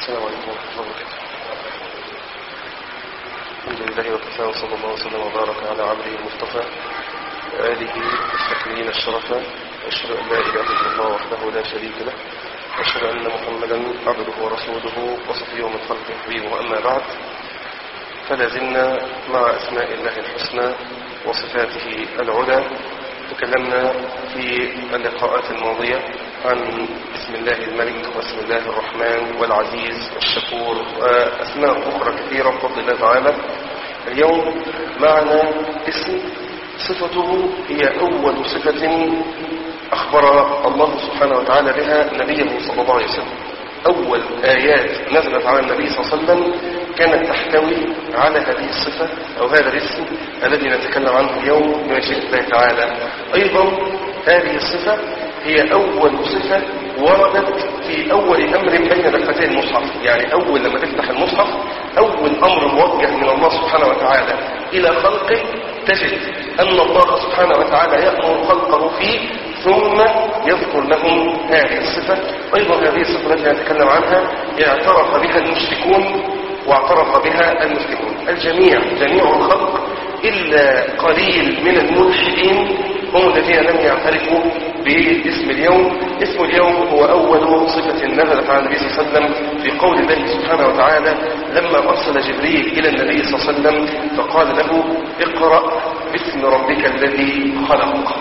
السلام عليكم ورحمة الله وبركاته الحمد لله وكفى وصلى الله وسلم وبارك على عبده المصطفى وآله المستكملين الشرفاء أشهد أن لا إله إلا الله وحده لا شريك له وأشهد أن محمدا عبده ورسوله وصفيه من خلقه حبيبه وأما بعد فلا زلنا مع أسماء الله الحسنى وصفاته العلى تكلمنا في اللقاءات الماضية عن اسم الله الملك واسم الله الرحمن والعزيز والشكور وأسماء أخرى كثيرة بفضل الله تعالى اليوم معنا اسم صفته هي أول صفة أخبر الله سبحانه وتعالى بها نبيه صلى الله عليه وسلم أول آيات نزلت على النبي صلى الله عليه وسلم كانت تحتوي على هذه الصفة أو هذا الاسم الذي نتكلم عنه اليوم بمشيئة الله تعالى أيضا هذه الصفة هي أول صفة وردت في أول أمر بين دفتي المصحف يعني أول لما تفتح المصحف أول أمر موجه من الله سبحانه وتعالى إلى خلقه تجد أن الله سبحانه وتعالى يأمر خلقه فيه ثم يذكر لهم هذه الصفة أيضا هذه الصفة التي نتكلم عنها اعترف بها المشركون واعترف بها المسلمون الجميع جميع الخلق إلا قليل من الملحدين هم الذين لم يعترفوا باسم اليوم اسم اليوم هو أول صفة نزلت على النبي صلى الله عليه وسلم في قول الله سبحانه وتعالى لما أرسل جبريل إلى النبي صلى الله عليه وسلم فقال له اقرأ باسم ربك الذي خلق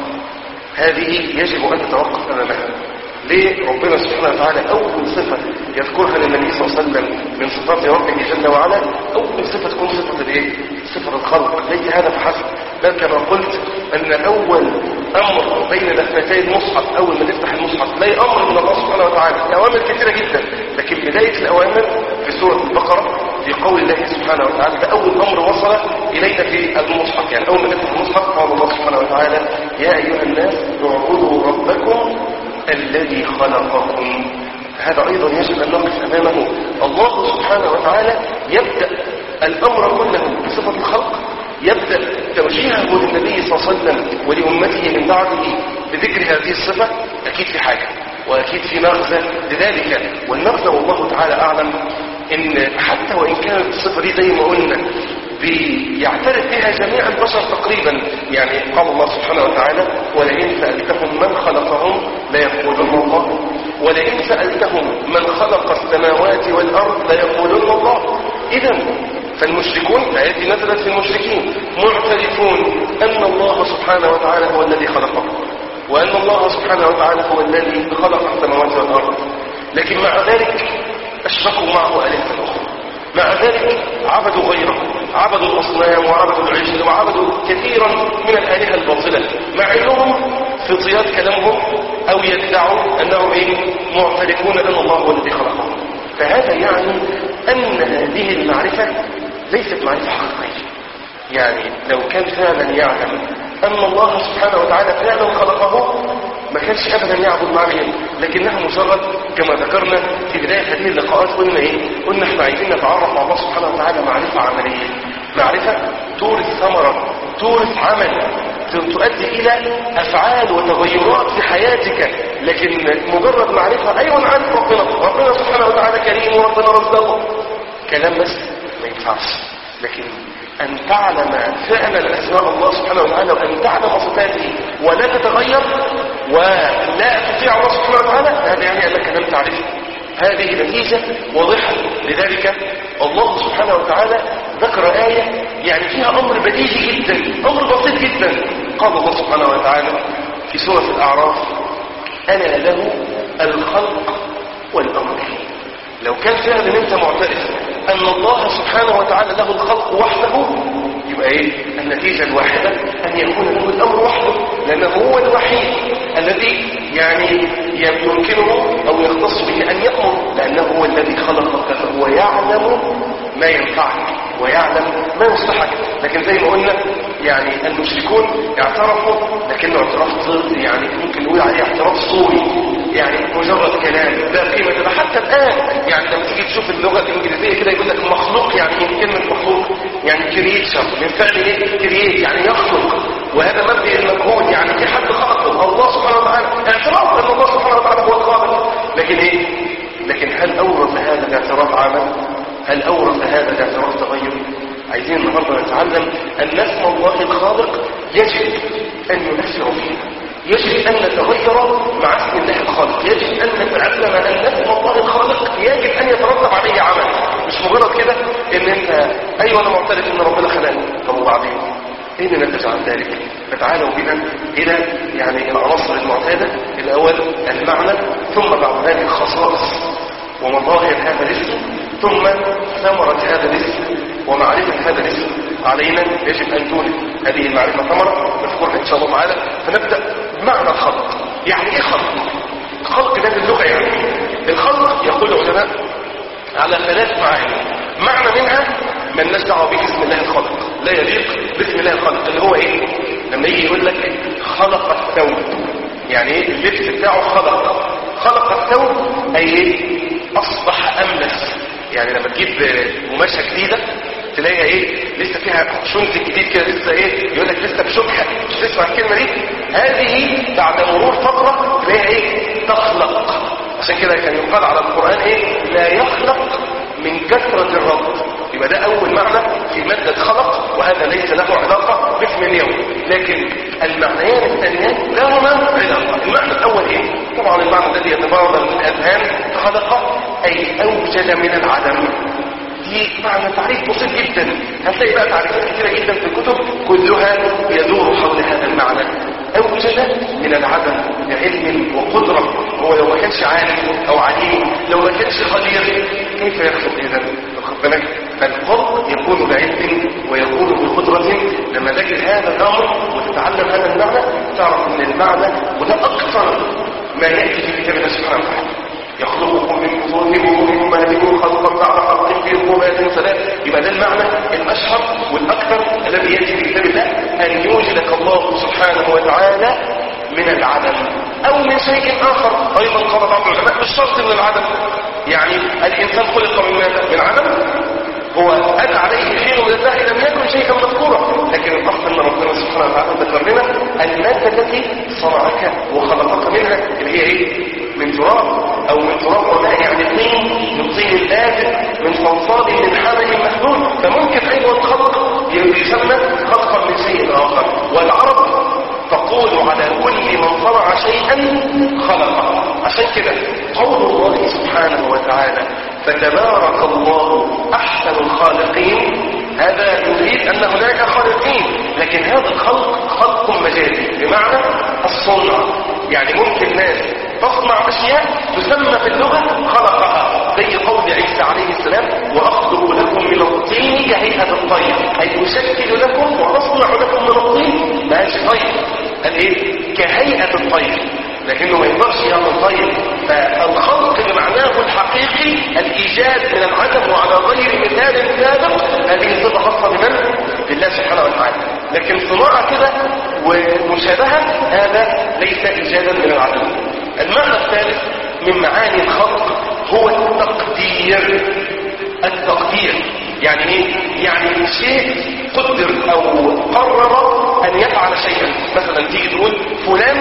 هذه يجب أن تتوقف أمامها ليه ربنا سبحانه وتعالى أول صفة يذكرها للنبي صلى الله عليه وسلم من صفات ربه جل وعلا أول صفة تكون صفة الإيه؟ صفة الخلق ليس هذا فحسب بل كما قلت أن أول أمر بين دفتي المصحف أول ما تفتح المصحف لا أمر من الله سبحانه وتعالى أوامر كثيرة جدا لكن بداية الأوامر في سورة البقرة في قول الله سبحانه وتعالى ده أول أمر وصل إلينا في المصحف يعني أول ما تفتح المصحف قال الله سبحانه وتعالى يا أيها الناس اعبدوا ربكم الذي خلقكم هذا أيضا يجب أن نقف أمامه الله سبحانه وتعالى يبدأ الأمر كله بصفة الخلق يبدأ توجيهه للنبي صلى الله عليه وسلم ولأمته من بعده بذكر هذه الصفة أكيد في حاجة وأكيد في مغزى لذلك والمغزى والله تعالى أعلم إن حتى وإن كانت الصفة دي زي ما قلنا بيعترف بها جميع البشر تقريبا يعني قال الله سبحانه وتعالى ولئن سألتهم من خلقهم ليقولن الله ولئن سألتهم من خلق السماوات والأرض ليقولن الله إذا فالمشركون الآيات نزلت في المشركين معترفون أن الله سبحانه وتعالى هو الذي خلقهم وأن الله سبحانه وتعالى هو الذي خلق السماوات والأرض لكن مع ذلك أشركوا معه آلهة أخرى مع ذلك عبدوا غيره عبدوا الأصنام وعبدوا العجل وعبدوا كثيرا من الآلهة الباطلة مع أنهم في طيات كلامهم أو يدعوا أنهم إيه معترفون أن الله هو الذي خلقهم فهذا يعني أن هذه المعرفة ليست معرفة حقيقية يعني لو كان فعلا يعلم أن الله سبحانه وتعالى فعلا خلقه ما كانش أبدا يعبد مع غيره لكنها مجرد كما ذكرنا في بداية هذه اللقاءات قلنا إيه قلنا احنا عايزين نتعرف مع الله سبحانه وتعالى معرفة عملية معرفة تورث ثمرة تورث عمل تؤدي إلى أفعال وتغيرات في حياتك لكن مجرد معرفة أيوة عارف ربنا ربنا سبحانه وتعالى كريم وربنا رزقه كلام بس ما ينفعش لكن أن تعلم فعلا أسماء الله سبحانه وتعالى وأن تعلم صفاته ولا تتغير ولا تطيع الله سبحانه وتعالى هذا يعني أنك لم تعرفه هذه نتيجة واضحة لذلك الله سبحانه وتعالى ذكر آية يعني فيها أمر بديهي جدا أمر بسيط جدا قال الله سبحانه وتعالى في سورة الأعراف أنا له الخلق والأمر لو كان فعلا أنت معترف أن الله سبحانه وتعالى له الخلق وحده يبقى إيه النتيجة الواحدة أن يكون له الأمر وحده لأنه هو الوحيد الذي يعني يمكنه أو يختص به أن يأمر لأنه هو الذي خلقك فهو يعلم ما ينفعك ويعلم ما يصلحك لكن زي ما قلنا يعني المشركون اعترفوا لكنه اعتراف ضد يعني ممكن نقول عليه اعتراف صوري يعني مجرد كلام لا قيمة له حتى الآن يعني لما تيجي تشوف اللغة الإنجليزية كده يقول لك مخلوق يعني من كلمة مخلوق يعني كريتشر من فعل ايه كرييت يعني يخلق وهذا مبني المجهود يعني في حد خلقه الله سبحانه وتعالى اعتراف أن الله سبحانه وتعالى هو الخالق لكن ايه لكن هل أورد هذا الاعتراف يجب أن نتغير مع اسم الله الخالق يجب أن نتعلم أن اسم الله الخالق يجب أن يترتب عليه عمل مش مجرد كده ان انت ايوه انا معترف ان ربنا خلقني طب وبعدين اين نتج عن ذلك فتعالوا بنا الى يعني العناصر المعتاده الاول المعنى ثم بعد ذلك خصائص ومظاهر هذا الاسم ثم ثمرة هذا الاسم ومعرفة هذا الاسم علينا يجب أن تولد هذه المعرفة ثمرة نذكرها إن شاء الله تعالى فنبدأ بمعنى الخلق يعني إيه خلق؟ خلق ده باللغة يعني الخلق يقول العلماء على ثلاث معاني معنى منها من دعوه باسم الله الخالق لا يليق باسم الله الخالق اللي هو ايه لما يجي يقول لك خلق الثوب يعني ايه اللبس بتاعه خلق خلق الثوب اي ايه اصبح املس يعني لما تجيب قماشه جديده تلاقيها ايه لسه فيها شنز جديد كده لسه ايه يقول لك لسه بشبحه مش تسمع الكلمه دي هذه بعد مرور فتره تلاقيها ايه تخلق عشان كده كان يقال على القران ايه لا يخلق من كثرة الرد يبقى ده أول معنى في مادة خلق وهذا ليس له علاقة باسم اليوم لكن المعنيان الثانيان لهما علاقة المعنى الأول إيه؟ طبعا المعنى الذي يتبادر من الأذهان خلق أي أوجد من العدم دي معنى تعريف بسيط جدا هتلاقي بقى تعريفات كثيرة جدا في الكتب كلها يدور حول هذا المعنى أوجد من العدم بعلم وقدرة هو لو ما كانش عالم أو عليم لو ما كانش قدير كيف يخلق إذا واخد بالك فالخلق يكون بعلم ويكون بقدرة لما تجد هذا الأمر وتتعلم هذا المعنى تعرف أن المعنى وده أكثر ما يأتي في كتاب الله سبحانه وتعالى يخلقكم من بطون من امهاتكم خلقا بعد خلق في قبات ثلاث يبقى ده المعنى الاشهر والاكثر الذي ياتي في كتاب الله ان يوجدك الله سبحانه وتعالى من العدم او من شيء اخر ايضا قال بعض العلماء مش شرط من العدم يعني الانسان خلق من ماذا من عدم هو أتى عليه حين من الله لم يكن شيئا مذكورا لكن الأصل أن ربنا سبحانه وتعالى ذكر لنا المادة التي صنعك وخلقك منها اللي هي إيه؟ من تراب أو من تراب وماء يعني طين من طين لازم من صلصال من حمل مهدود فممكن أيضا خلق يسمى خلقا من شيء آخر والعرب تقول على كل من صنع شيئا خلقه عشان كده قول الله سبحانه وتعالى فتبارك الله احسن الخالقين هذا يريد ان هناك خالقين لكن هذا الخلق خلق مجازي بمعنى الصنع يعني ممكن ناس تصنع اشياء تسمى في اللغه خلقها زي قول عيسى عليه السلام واخلق لكم من الطين كهيئه الطير اي اشكل لكم واصنع لكم من الطين ما طير قال ايه كهيئه الطير لكنه ما يقدرش يعمل طيب فالخلق بمعناه الحقيقي الايجاد من العدم وعلى غير مثال سابق هذه صفه خاصه بمن بالله سبحانه وتعالى لكن صناعه كده ومشابهه هذا ليس ايجادا من العدم المعنى الثالث من معاني الخلق هو التقدير التقدير يعني ايه يعني شيء قدر او قرر ان يفعل شيئا مثلا تيجي تقول فلان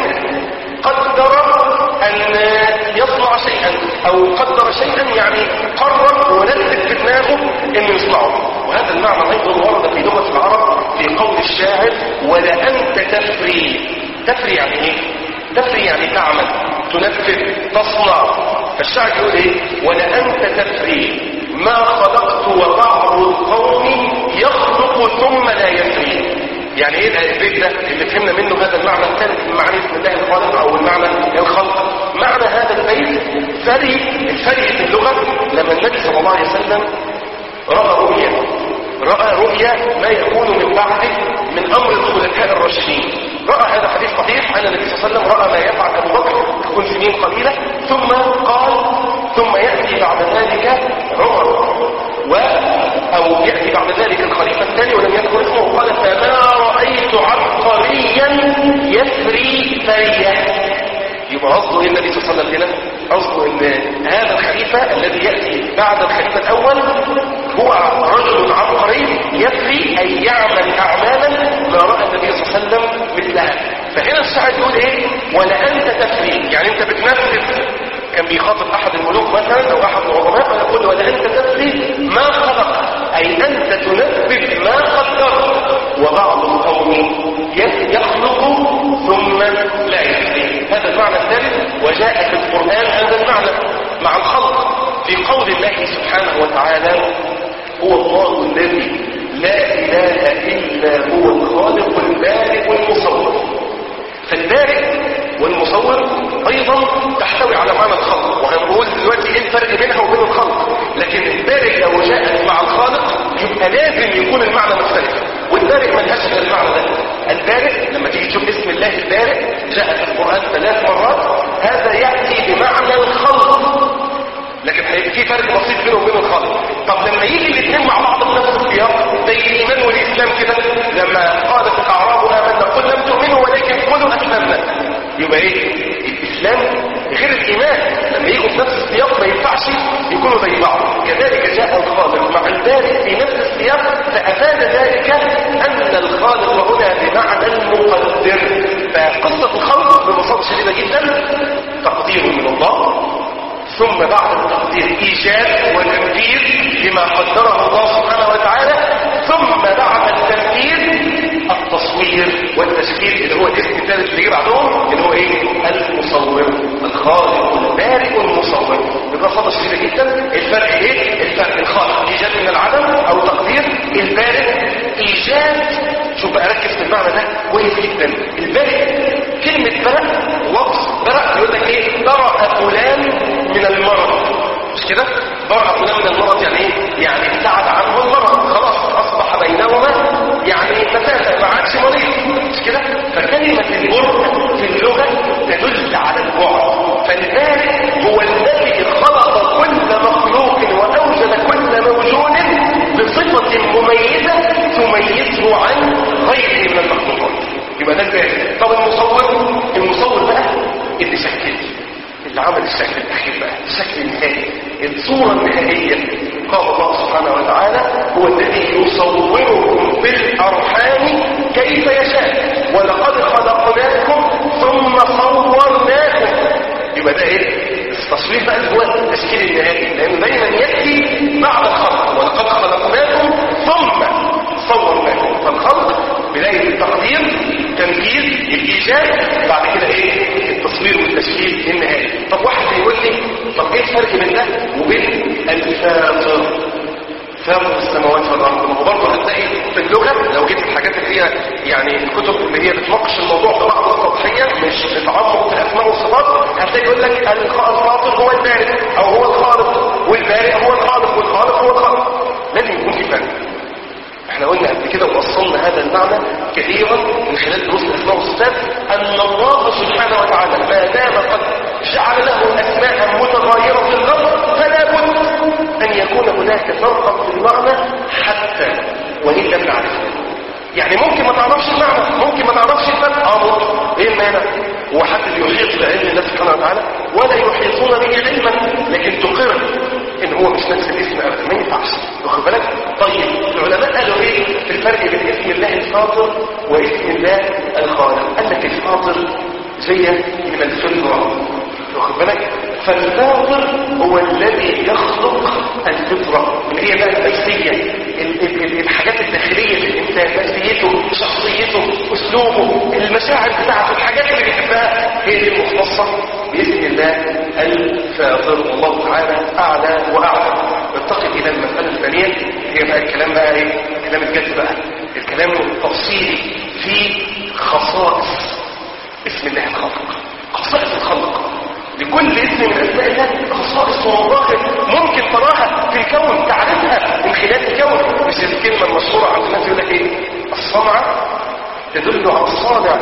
قدر ان يصنع شيئا او قدر شيئا يعني قرر ونزل في دماغه انه يصنعه وهذا المعنى ايضا ورد في لغه العرب في قول الشاعر ولانت تفري تفري يعني ايه تفري يعني تعمل تنفذ تصنع فالشاعر يقول ايه ولانت تفري ما خلقت وبعض القوم يخلق ثم لا يفري يعني ايه البيت ده اللي فهمنا منه هذا المعنى الثالث من معنى اسم الله الخالق او المعنى الخلق معنى هذا البيت فري الفري في اللغه لما النبي صلى الله عليه وسلم راى رؤيا راى رؤيا ما يكون من بعده من امر الخلفاء الراشدين راى هذا حديث صحيح ان النبي صلى الله عليه وسلم راى ما يفعل ابو بكر تكون سنين قليله ثم قال ثم ياتي بعد ذلك عمر و او ياتي بعد ذلك الخليفه الثاني ولم يذكر اسمه قال فما رايت عبقريا يفري فريه يبقى قصده ايه النبي صلى الله عليه وسلم هنا قصده ان هذا الخليفه الذي ياتي بعد الخليفه الاول هو رجل عبقري يفري اي يعمل اعمالا ما راى النبي صلى الله عليه وسلم مثلها فهنا الشاعر يقول ايه ولا انت تفري يعني انت بتنفذ كان بيخاطب احد الملوك مثلا او احد العظماء فيقول ولا انت تفري ما خلق اي انت تنفذ ما قدر وبعض القوم يخلق ثم لا يفعل الله سبحانه وتعالى هو الله الذي لا إله إلا هو الخالق البارئ والمصور فالبارئ والمصور أيضا تحتوي على معنى الخلق وهنقول دلوقتي إيه الفرق بينها وبين الخلق لكن البارئ لو جاءت مع الخالق يبقى لازم يكون المعنى مختلف والبارئ ما لهاش غير المعنى ده البارئ لما تيجي تشوف اسم الله البارئ جاء في القرآن ثلاث مرات هذا يأتي بمعنى الخلق لكن هيبقى في فرق بسيط بينه وبين الخالق طب لما يجي الاثنين مع بعض في نفس السياق زي الايمان والاسلام كده لما قالت الاعراب امنا قل لم تؤمنوا ولكن قولوا اسلمنا يبقى ايه الاسلام غير الايمان لما يجوا في نفس السياق ما ينفعش يكونوا زي بعض كذلك جاء الخالق مع البارئ في نفس السياق فافاد ذلك ان الخالق هنا بمعنى المقدر فقصه الخلق ببساطه شديده جدا تقدير من الله ثم بعد التقدير ايجاد وتنفيذ لما قدره الله سبحانه وتعالى ثم بعد التنفيذ التصوير والتشكيل اللي هو الاسم الثالث اللي جه بعدهم اللي هو ايه المصور الخالق البارئ المصور ببساطه شديده جدا الفرق ايه الفرق الخالق ايجاد من العدم او تقدير البارئ ايجاد شوف بقى ركز في المعنى ده كويس جدا البارئ كلمه برأ لفظ برأ يقول لك ايه برأ فلان من المرض مش كده برأ فلان من المرض يعني ايه يعني ابتعد عنه المرض خلاص اصبح بينهما يعني مسافه ما عادش مريض مش كده فكلمه البر في اللغه تدل على البعد فالبارئ هو الذي خلق كل مخلوق واوجد كل موجود بصفه مميزه تميزه عن غيره من المخلوقات يبقى ده البارئ طب المصور المصور بقى اللي شكل اللي عمل الشكل الاخير بقى الشكل النهائي الصوره النهائيه قال الله سبحانه وتعالى هو الذي يصوركم في الارحام كيف يشاء ولقد خلقناكم ثم صورناكم يبقى ده ايه التصوير بقى اللي هو التشكيل النهائي لانه دايما ياتي بعد الخلق ولقد خلقناكم ثم صورناكم فالخلق بدايه التقدير تنفيذ الايجاد بعد كده ايه التصوير والتشكيل النهائي طب واحد يقول لي طب ايه الفرق بين ده وبين الفاطر فاطر السماوات والارض ما هو برضه هتلاقي في اللغه لو جيت الحاجات اللي هي يعني الكتب اللي هي بتناقش الموضوع ببعض السطحيه مش بتعمق في الاسماء والصفات هتلاقي يقول لك الفاطر هو البارئ او هو الخالق والبارئ هو الخالق والخالق هو الخالق لازم يكون في فرق احنا قلنا قبل كده ووصلنا هذا المعنى كثيرا من خلال دروس الاسماء والصفات ان الله سبحانه وتعالى ما دام قد جعل له اسماء متغيره في الارض فلا بد ان يكون هناك فرقا في المعنى حتى وان لم نعرفه يعني ممكن ما تعرفش المعنى ممكن ما تعرفش الفرق اه ممكن ايه المانع هو حد بيحيط بعلم الله سبحانه وتعالى ولا يحيطون به علما لكن تقر ان هو مش نفس الاسم ابدا ما ينفعش واخد بالك طيب العلماء قالوا ايه في الفرق بين اسم الله الفاطر واسم الله الخالق قال لك الفاطر جايه من الفطره واخد بالك فالفاطر هو الذي يخلق الفطره اللي هي بقى النفسيه ال- ال- ال- الحاجات الداخليه في الانسان نفسيته شخصيته اسلوبه المشاعر بتاعته الحاجات اللي بيحبها هي دي المختصه باسم الله الفاطر والله تعالى اعلى واعلى ننتقل الى المساله الثانيه هي بقى الكلام بقى ايه الكلام الجد بقى الكلام التفصيلي في خصائص اسم الله الخالق خصائص الخلق لكل اسم من اسماء الله خصائص ومظاهر ممكن تراها في الكون تعرفها من خلال الكون مش الكلمه المشهوره عند الناس يقول لك ايه الصنعه تدل على الصانع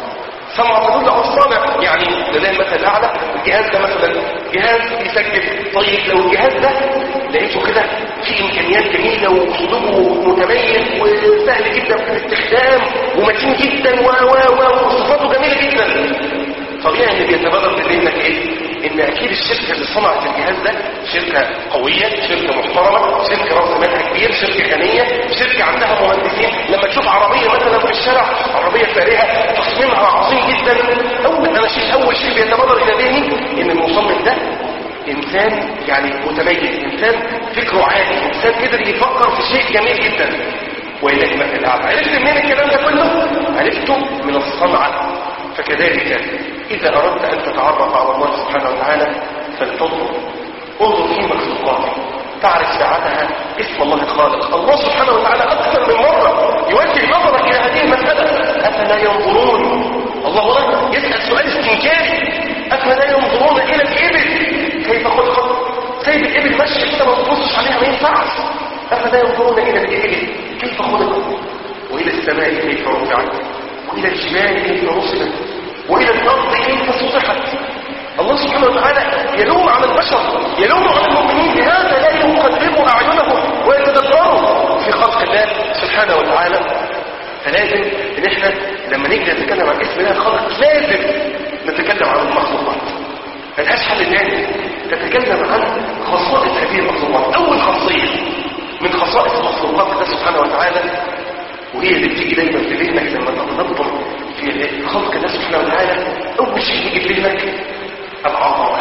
صنعة تدل على الصانع يعني لله المثل الاعلى الجهاز ده مثلا جهاز يسجل طيب لو الجهاز ده لقيته كده فيه امكانيات جميله واسلوبه متميز وسهل جدا في الاستخدام ومتين جدا و و و وصفاته جميله جدا طبيعي اللي بيتبادر لذهنك ايه ان اكيد الشركه اللي صنعت الجهاز ده شركه قويه شركه محترمه شركه راس مالها كبير شركه غنيه شركه عندها مهندسين لما تشوف عربيه مثلا في الشارع عربيه فارهه تصميمها عظيم جدا اول انا شيء اول شيء بيتبادر الى ذهني ان المصمم ده انسان يعني متميز انسان فكره عالي انسان قدر يفكر في شيء جميل جدا ولله المثل الاعلى عرفت منين الكلام ده كله عرفته من الصنعه فكذلك إذا أردت أن تتعرف على الله سبحانه وتعالى فلتنظر انظر في مخلوقاته تعرف ساعتها اسم الله الخالق الله سبحانه وتعالى أكثر من مرة يوجه نظرك إلى هذه المسألة أفلا ينظرون الله أكبر يسأل سؤال استنكاري أفلا ينظرون إلى الإبل كيف خلقت سيد الإبل ماشي كده ما تبصش عليها ما ينفعش أفلا ينظرون إلى الإبل كيف خلقت وإلى السماء كيف رفعت وإلى الجبال كيف نصبت وإلى الأرض كيف سطحت الله سبحانه وتعالى يلوم على البشر يلوم على المؤمنين بهذا لا يقلبوا أعينهم ويتدبروا في خلق الله سبحانه وتعالى فلازم ان احنا لما نيجي نتكلم عن اسم الله الخالق لازم نتكلم عن المخلوقات ملهاش حل تاني نتكلم عن خصائص هذه المخلوقات اول خاصيه من خصائص مخلوقات الله سبحانه وتعالى وهي اللي بتيجي دايما في ذهنك لما تتدبر في خلق الله سبحانه وتعالى اول شيء يجي في ذهنك العظمه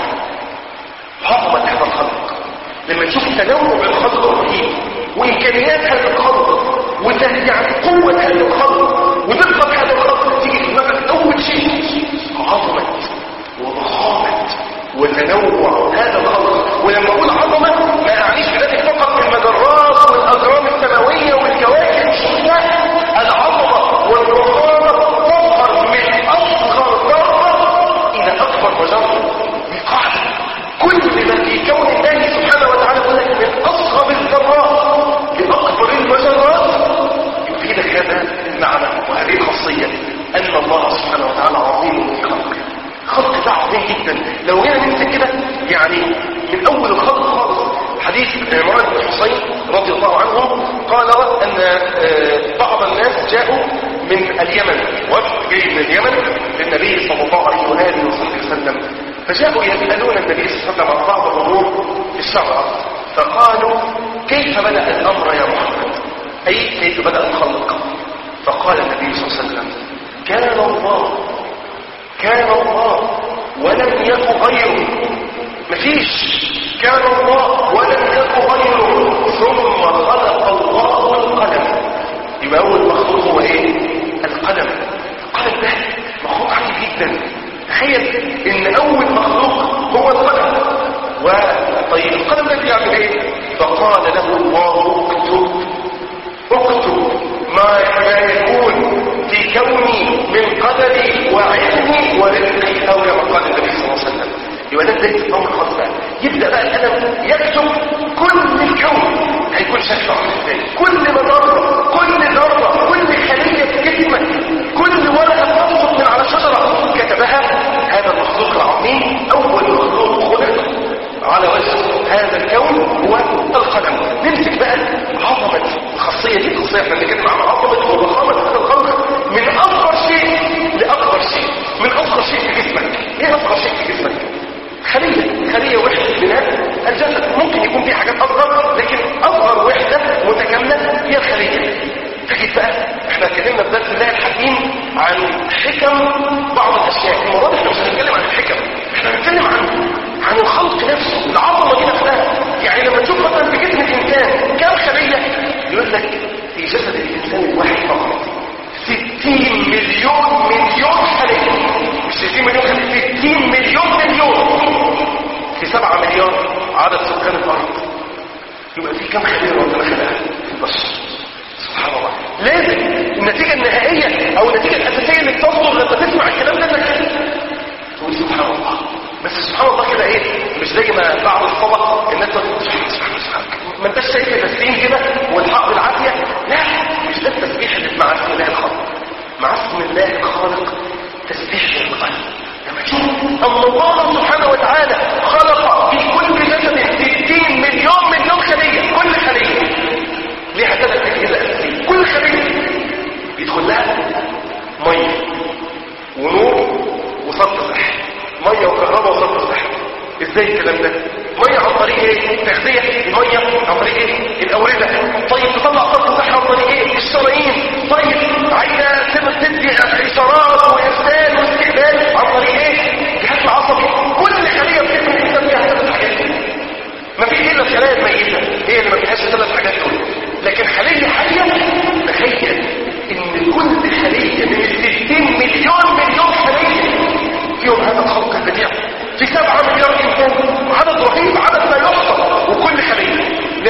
عظمه هذا الخلق لما تشوف تنوع الخلق الرهيب وامكانيات هذا الخلق ويعني قوه هذا الخلق ودقه هذا الخلق تيجي في دماغك اول شيء عظمه وضخامه وتنوع هذا الخلق ولما اقول عظمه ما اعنيش بذلك فقط المجرات والاجرام السماويه والكواكب لا العظمه والضخامه تظهر من اصغر ذره الى اكبر مجره دي قاعده كل ما في كون الله سبحانه وتعالى يقول لك من اصغر الذرات لاكبر المجرات يفيدك هذا المعنى وهذه الخاصيه ان الله سبحانه وتعالى عظيم في خلقه خلق ده عظيم جدا لو جينا نمسك كده يعني من اول الخلق خالص حديث عمران بن حسين رضي الله عنه قال ان بعض الناس جاءوا من اليمن وفد جاي من اليمن للنبي صلى الله عليه واله وصحبه وسلم فجاءوا يسالون النبي صلى الله عليه وسلم عن بعض الامور في الشرع فقالوا كيف بدا الامر يا محمد اي كيف بدا الخلق فقال النبي صلى الله عليه وسلم كان الله كان الله ولم يك غيره مفيش كان الله ولم يك غيره ثم خلق الله القلم يبقى اول مخلوق هو ايه القلم القلم ده مخلوق عجيب جدا تخيل ان اول مخلوق هو القلم وطيب القلم ده بيعمل ايه فقال له الله اكتب اكتب ما يكون في كوني من قدري وعلمي ورزقي او كما قال النبي صلى الله عليه وسلم يبقى ده بدايه الامر خلاص بقى يبدا بقى القلم يكتب كل الكون هيكون شكله عامل ازاي كل مجره كل ذره كل خليه في جسمك كل ورقه تسقط من على شجره كتبها هذا المخلوق العظيم اول مخلوق خلق على وجه هذا الكون هو القلم نمسك بقى عظمه الخاصيه دي الخاصيه احنا بنتكلم عن عظمه وضخامه هذا الخلق من اصغر شيء لاكبر شيء من اصغر شيء في جسمك ايه اصغر شيء في جسمك خلية خلية وحدة من الجسد ممكن يكون في حاجات أصغر لكن أصغر وحدة متكاملة هي الخلية تجد بقى احنا اتكلمنا في درس الله الحكيم عن حكم بعض الأشياء المراد احنا مش هنتكلم عن الحكم احنا هنتكلم عن عن الخلق نفسه العظمة دي نفسها يعني لما تشوف مثلا في جسم الإنسان كم خلية يقول لك في جسد الإنسان الواحد فقط 60 مليون مليون خلية مش 60 مليون خلية 60 مليون مليون في 7 مليار عدد سكان الأرض يبقى في كم خلية ربنا خلقها في البشر سبحان الله لازم النتيجة النهائية أو النتيجة الأساسية اللي بتصدر لما تسمع الكلام ده انك تقول سبحان الله بس سبحان الله كده ايه مش زي ما بعد الصلاة الناس تقول سبحان سبحان سبحان ما انتش شايف التسليم كده والحق بالعافية لا مش ده التسبيح اللي مع اسم الله الخالق مع اسم الله الخالق تسبيح للقلب لما تشوف ان الله سبحانه وتعالى خلق في كل جسد 60 مليون مليون خلية كل خلية ليها ثلاث اجهزة اساسية كل خلية يدخل لها مية ونور وصرف صحي مية وكهرباء وصرف صحي ازاي الكلام ده ميه عن طريق ايه تغذيه الميه عن طريق ايه الاورده طيب تطلع صرف صحي عن طريق ايه الشرايين طيب عايزه تدي اشارات وارسال واستقبال عن طريق ايه الجهاز العصبي كل خليه في جسم الانسان فيها ثلاث حاجات ما فيش الا الخلايا الميته هي اللي ما فيهاش ثلاث حاجات دول لكن خليه حيه تخيل ان كل خليه من 60 مليون مليون خليه فيهم هذا الخلق البديع في سبعة مليار إنسان عدد رهيب عدد لا يحصى وكل خلية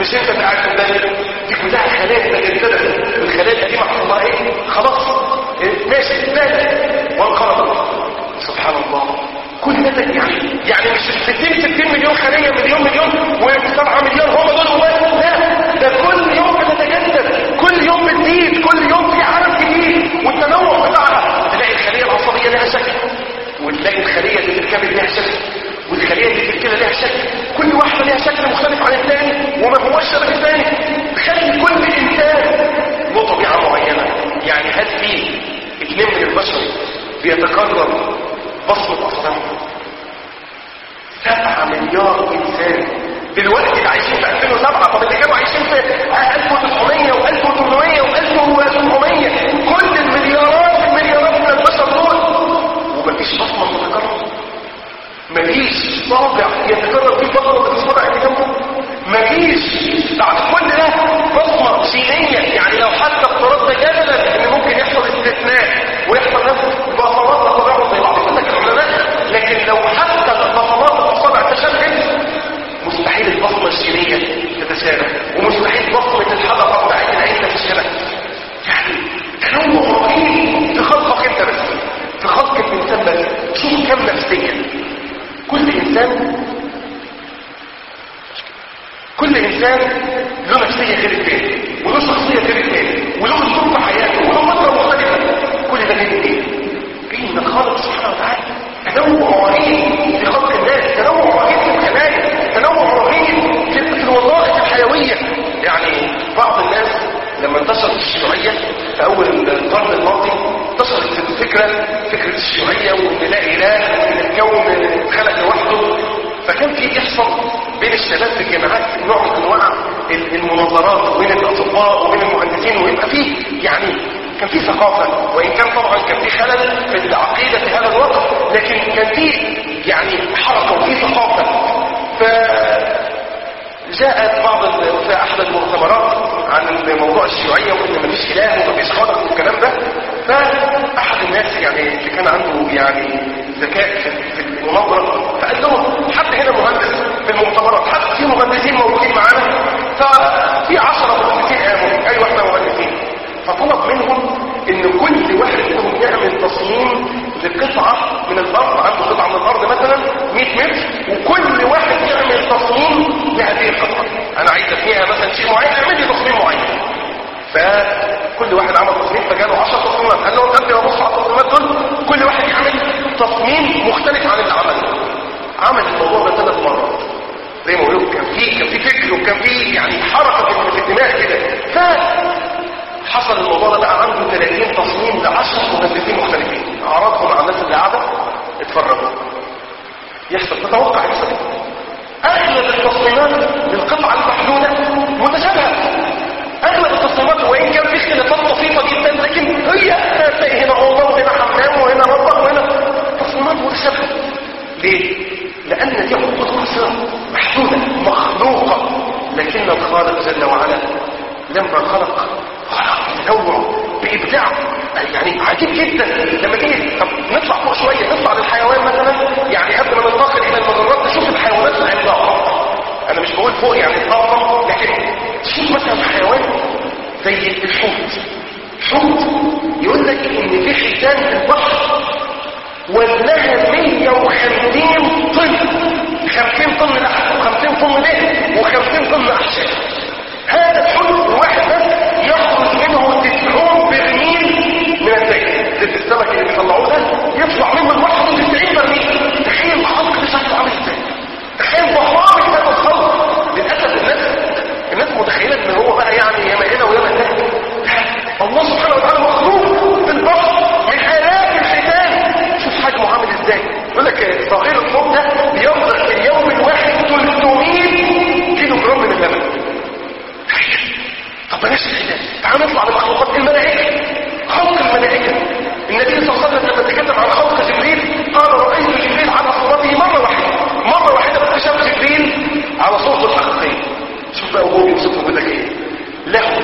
مش انت اللي قاعد قدامي دي كلها خلايا متجدده والخلايا القديمه حصل لها ايه خلاص إيه؟ ماشي بالك وانقرضت سبحان الله كل ده يعني يعني مش 60 60 مليون خليه مليون مليون و7 مليون هم دول وبس لا ده كل يوم بتتجدد كل يوم بتزيد كل يوم في عالم جديد والتنوع بتاعها تلاقي الخليه العصبيه لها شكل وتلاقي الخليه اللي في الكبد لها شكل والخليه اللي في الكلى لها شكل كل واحده لها شكل مختلف عن الثاني وما هوش شبه الثاني تخلي كل انسان له طبيعه معينه يعني هل في اثنين من البشر بيتكرر بصمه اصنامهم سبعة مليار انسان دلوقتي اللي عايشين في 2007 طب اللي كانوا عايشين في 1900 و1800 و1700 كل المليارات المليارات من البشر دول ومفيش بصمه متكرره مفيش طابع يتكرر فيه بصمه بتصبح اللي جنبه مفيش بعد كل ده بصمه جينيه يعني لو حتى افترضنا جدلا ان ممكن يحصل استثناء ويحصل ناس بصمات تتبعهم زي بعض كده العلماء لكن لو حتى البصمات الاصابع تشابهت مستحيل البصمه الجينيه تتشابه ومستحيل بصمه الحلقه بتاعت العين تتشابه يعني تنوع رهيب في خلقك انت بس في خلق الانسان بس شوف كم نفسيا كل انسان كل انسان له نفسيه غير الثاني وله شخصيه غير الثاني وله اسلوب في حياته وله فتره مختلفه كل ده غير ايه؟ جاي من الخالق سبحانه وتعالى تنوع رهيب في خلق الناس تنوع رهيب في الخلايا تنوع رهيب في في الوظائف الحيويه يعني بعض الناس لما انتشرت الشيوعيه في اول القرن الماضي انتشرت الفكره فكره الشيوعيه وان لا اله وان الكون خلق لوحده فكان في يحصل بين الشباب في الجامعات نوع من انواع المناظرات بين الاطباء وبين المهندسين ويبقى فيه يعني كان في ثقافه وان كان طبعا كان في خلل في العقيده في هذا الوقت لكن كان في يعني حركه وفي ثقافه ف جاءت بعض ال- في احد المؤتمرات عن موضوع الشيوعيه وان مفيش اله ومفيش خالق والكلام ده فاحد الناس يعني اللي كان عنده يعني ذكاء في في المناظره فقال لهم حد هنا مهندس في المؤتمرات حد في مهندسين موجودين معانا ففي 10 مهندسين قاموا اي واحده مهندسين فطلب منهم ان كل واحد منهم يعمل تصميم لقطعه من الارض عنده قطعه من الارض مثلا 100 متر وكل واحد يعمل تصميم لهذه القطعه انا عايز ابنيها مثلا شيء معين اعمل لي تصميم معين فكل واحد عمل تصميم فجاله 10 تصميمات قال لهم قبل ما ابص على التصميمات دول كل واحد يعمل تصميم مختلف عن اللي عمله عمل الموضوع ده ثلاث مرات زي ما بقول كان في كان في فكر وكان في يعني حركه في الدماغ كده ف حصل الموضوع ده بقى عنده 30 تصميم ل 10 مهندسين مختلفين عرضهم على الناس اللي قاعده اتفرجوا يحصل تتوقع يحصل ايه اغلب التصميمات للقطعه المحدوده متشابهه اغلب التصميمات وان كان في اختلافات بسيطه جدا لكن هي هتلاقي هنا اوضه وهنا حمام وهنا مطبخ وهنا تصميمات متشابهه ليه؟ لان دي عقود قصيره محدوده مخلوقه لكن الخالق جل وعلا لما خلق خلق تنوع بإبداع يعني عجيب جدا لما تيجي طب نطلع فوق شوية نطلع للحيوان مثلا يعني قبل ما ننتقل إلى المجرات نشوف الحيوانات العملاقة أنا مش بقول فوق يعني تضخم لكن تشوف مثلا حيوان زي الحوت حوت يقول لك إن في حيتان في البحر وزنها 150 طن 50 طن لحم و50 طن دهن و50 طن أحشاء هذا الحوت الواحد بس يخرج منه 90 برميل من الزيت زيت السمك اللي بيطلعوه ده يطلع منه لوحده 90 برميل تخيل الخلق ده شكله عامل ازاي تخيل ضخامه هذا الخلق للاسف الناس الناس متخيله ان هو بقى يعني ياما هنا وياما هناك الله سبحانه وتعالى مخلوق في البحر من الاف الحيتان شوف حجمه عامل ازاي يقول لك صغير الحوت ده بيمضغ في اليوم الواحد 300 كيلو جرام من اللبن طب بلاش الحيتان تعال نطلع لمخلوقات الملائكه خلق الملائكه النبي صلى الله عليه وسلم لما تكلم عن خلق جبريل قال رايت جبريل على صورته مره واحده مره واحده بس شاف جبريل على صورته الحقيقيه شوف بقى وهو بيوصفه بيقول لك ايه له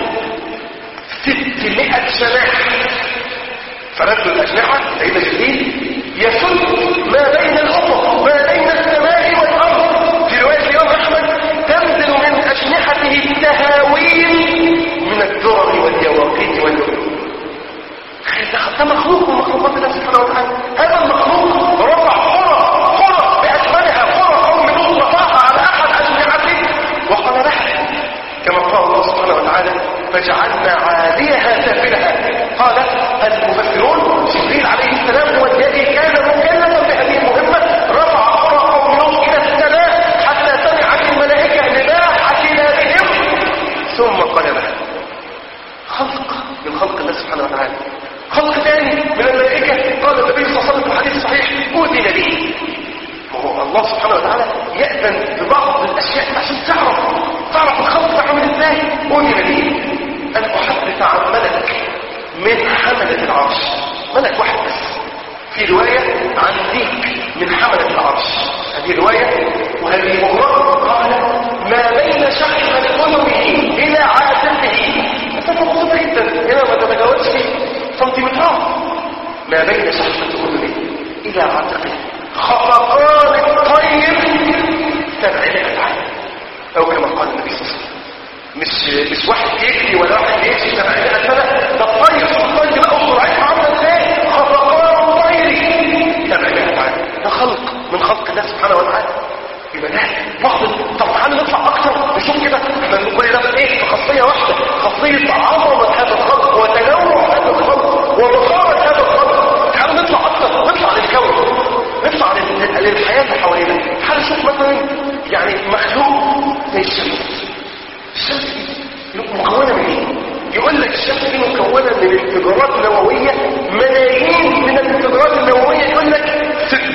600 جناح فرد الاجنحه سيدنا جبريل يسد ما بين الافق ما بين السماء والارض في روايه الامام احمد تنزل من اجنحته من خلق الله سبحانه وتعالى خلق ثاني من الملائكة قال النبي صلى الله عليه وسلم في الحديث الصحيح أذن به وهو الله سبحانه وتعالى يأذن ببعض الأشياء عشان تعرف تعرف الخلق ده عامل ازاي أذن به أن أحدث عن ملك من حملة العرش ملك واحد بس في رواية عن ذيك من حملة العرش هذه رواية وهذه أخرى قال ما بين شحمة أذنه إلى عاتقه مسافة بسيطة جدا هنا ما تتجاوزش سنتيمترات ما بين شحمة أذنه إلى عاتقه خفقان الطير سبعين أفعال أو كما قال النبي صلى الله عليه وسلم مش مش واحد يجري ولا واحد يمشي سبعين سنة ده الطير الطير بقى سرعتها عاملة ازاي خفقان الطير سبعين أفعال ده خلق من خلق الله سبحانه وتعالى يبقى ده فضل طب تعالى نطلع اكتر نشوف كده احنا كل ده في ايه في خاصيه واحده خاصيه عظمه هذا الخلق وتنوع هذا الخلق وبخاره هذا الخلق تعالى نطلع اكتر نطلع للكون نطلع لل- للحياه اللي حوالينا تعالى نشوف مثلا يعني مخلوق زي الشمس الشمس دي مكونه من ايه يقول لك الشمس دي مكونه من انفجارات نوويه ملايين من الانفجارات النوويه يقول لك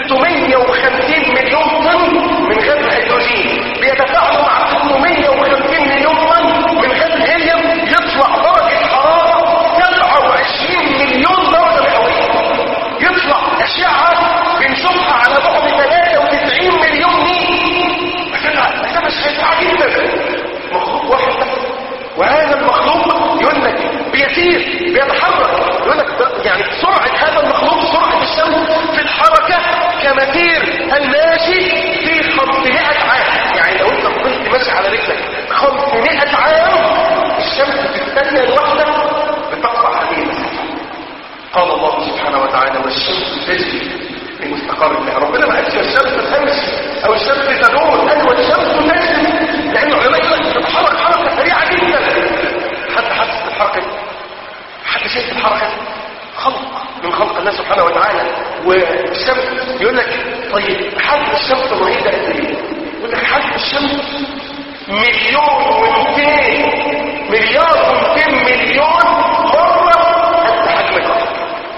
650 مليون طن من غاز الهيدروجين بيتفاعلوا مع 650 مليون طن من غاز الهيليوم يطلع درجه حراره 27 مليون درجه مئويه يطلع اشعه بنشوفها على بعد 93 مليون ميل مسافه مسافه شاسعه جدا مخلوق واحد بس وهذا المخلوق يقول لك بيسير بيتحرك يقول لك ده- يعني سرعة هذا المخلوق سرعة الشمس في الحركة كمسير الماشي في 500 عام يعني لو انت فضلت ماشي على رجلك 500 عام الشمس في الثانية الواحدة بتقطع هذه المسافة قال الله سبحانه وتعالى والشمس تجري لمستقر لها ربنا ما قالش الشمس تمشي او الشمس تدور قال والشمس تجري لان العلماء يقول لك بتتحرك حركه سريعه جدا حد حاسس بالحركه دي حد شايف الحركه دي خلق من خلق الله سبحانه وتعالى والشمس يقول لك طيب حجم الشمس الرهيب ده قد ايه يقول لك حجم الشمس مليون و200 مليار و200 مليون مره قد حجم الارض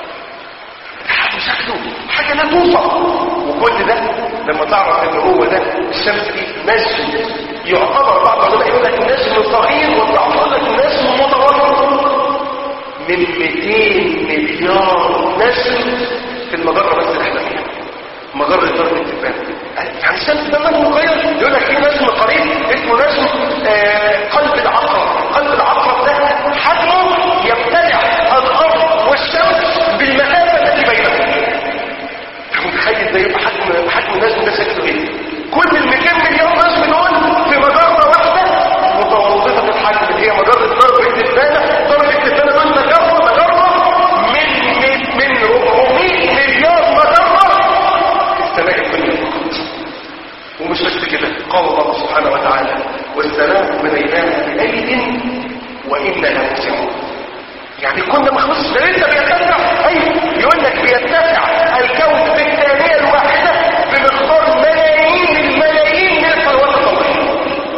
حاجه شكله حاجه لا توصف وكل ده لما تعرف ان هو ده الشمس دي نجم يعتبر بعض العلماء يقول لك نجم صغير وبعض يقول لك نجم متوسط من 200 مليار نجم في المجره بس اللي احنا فيها مجرة درب التبان يعني الشمس ده نجم صغير يقول لك في نجم قريب اسمه نجم آه قلب العقرب قلب العقرب ده حجمه يبتلع الارض والشمس بالمسافه التي بينهم انت متخيل ده يبقى حجم حجم النجم ده شكله ايه كل ال 200 مليون نجم دول في مجره واحده متوسطه الحجم اللي هي مجره درب التبانه درب التبانه دول مجره مجره من من من 400 مليار مجره في السماء الدنيا فقط ومش بس كده قال الله سبحانه وتعالى والسماء بنيناها بأيد وإنا لموسعون يعني كنا مخلص ده لسه بيتسع ايوه يقول لك بيتسع الكون في الثانيه الواحده بمقدار ملايين الملايين من الثروات الطبيعيه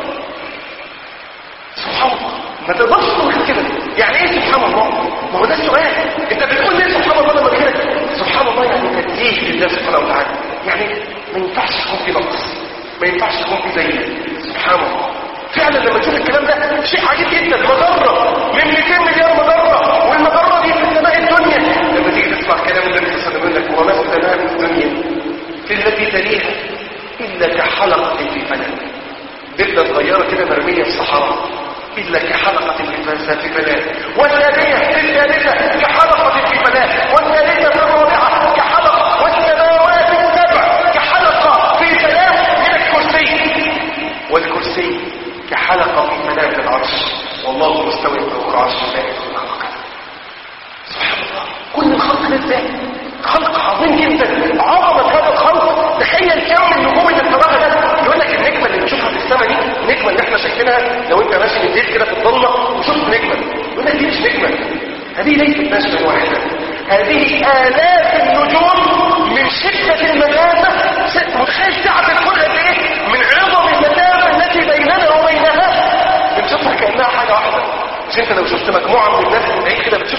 سبحان الله ما تقدرش تقول كده يعني ايه سبحان الله ما هو ده السؤال انت بتقول ليه سبحان الله لما كده سبحان الله يعني تديه لله سبحانه وتعالى يعني ما ينفعش يكون في نقص ما ينفعش يكون في زي سبحان الله فعلا لما تشوف الكلام ده شيء عجيب جدا مجره من 200 مليار مجره والمجره دي في السماء الدنيا لما تيجي تسمع كلام النبي صلى الله عليه وسلم يقول لك وما السماء الدنيا في التي تليها الا كحلقه في فلك دبلة صغيرة كده مرمية في الصحراء إلا كحلقة في فلك في فلاة والثانية الثالثة كحلقة في فلاة والثالثة الرابعة كحلقة والسماوات السبع كحلقة في فلاة من الكرسي والكرسي كحلقة في منام العرش والله مستوي فوق عرش الله خلقه سبحان الله كل الخلق ده ازاي خلق عظيم جدا عظمة هذا الخلق تخيل كم النجوم اللي بتراها ده يقول لك النجمة اللي بنشوفها في السماء دي النجمة اللي احنا شايفينها لو انت ماشي بالليل كده في الضلمة وشفت نجمة يقول لك دي مش نجمة هذه ليست نجمة واحدة هذه آلاف النجوم من شدة المسافة ست- متخيل سعة الكل قد ايه من عظم المسافة التي بيننا وبينها بنشوفها كأنها حاجة واحدة مش انت لو شفت مجموعة من الناس من بعيد كده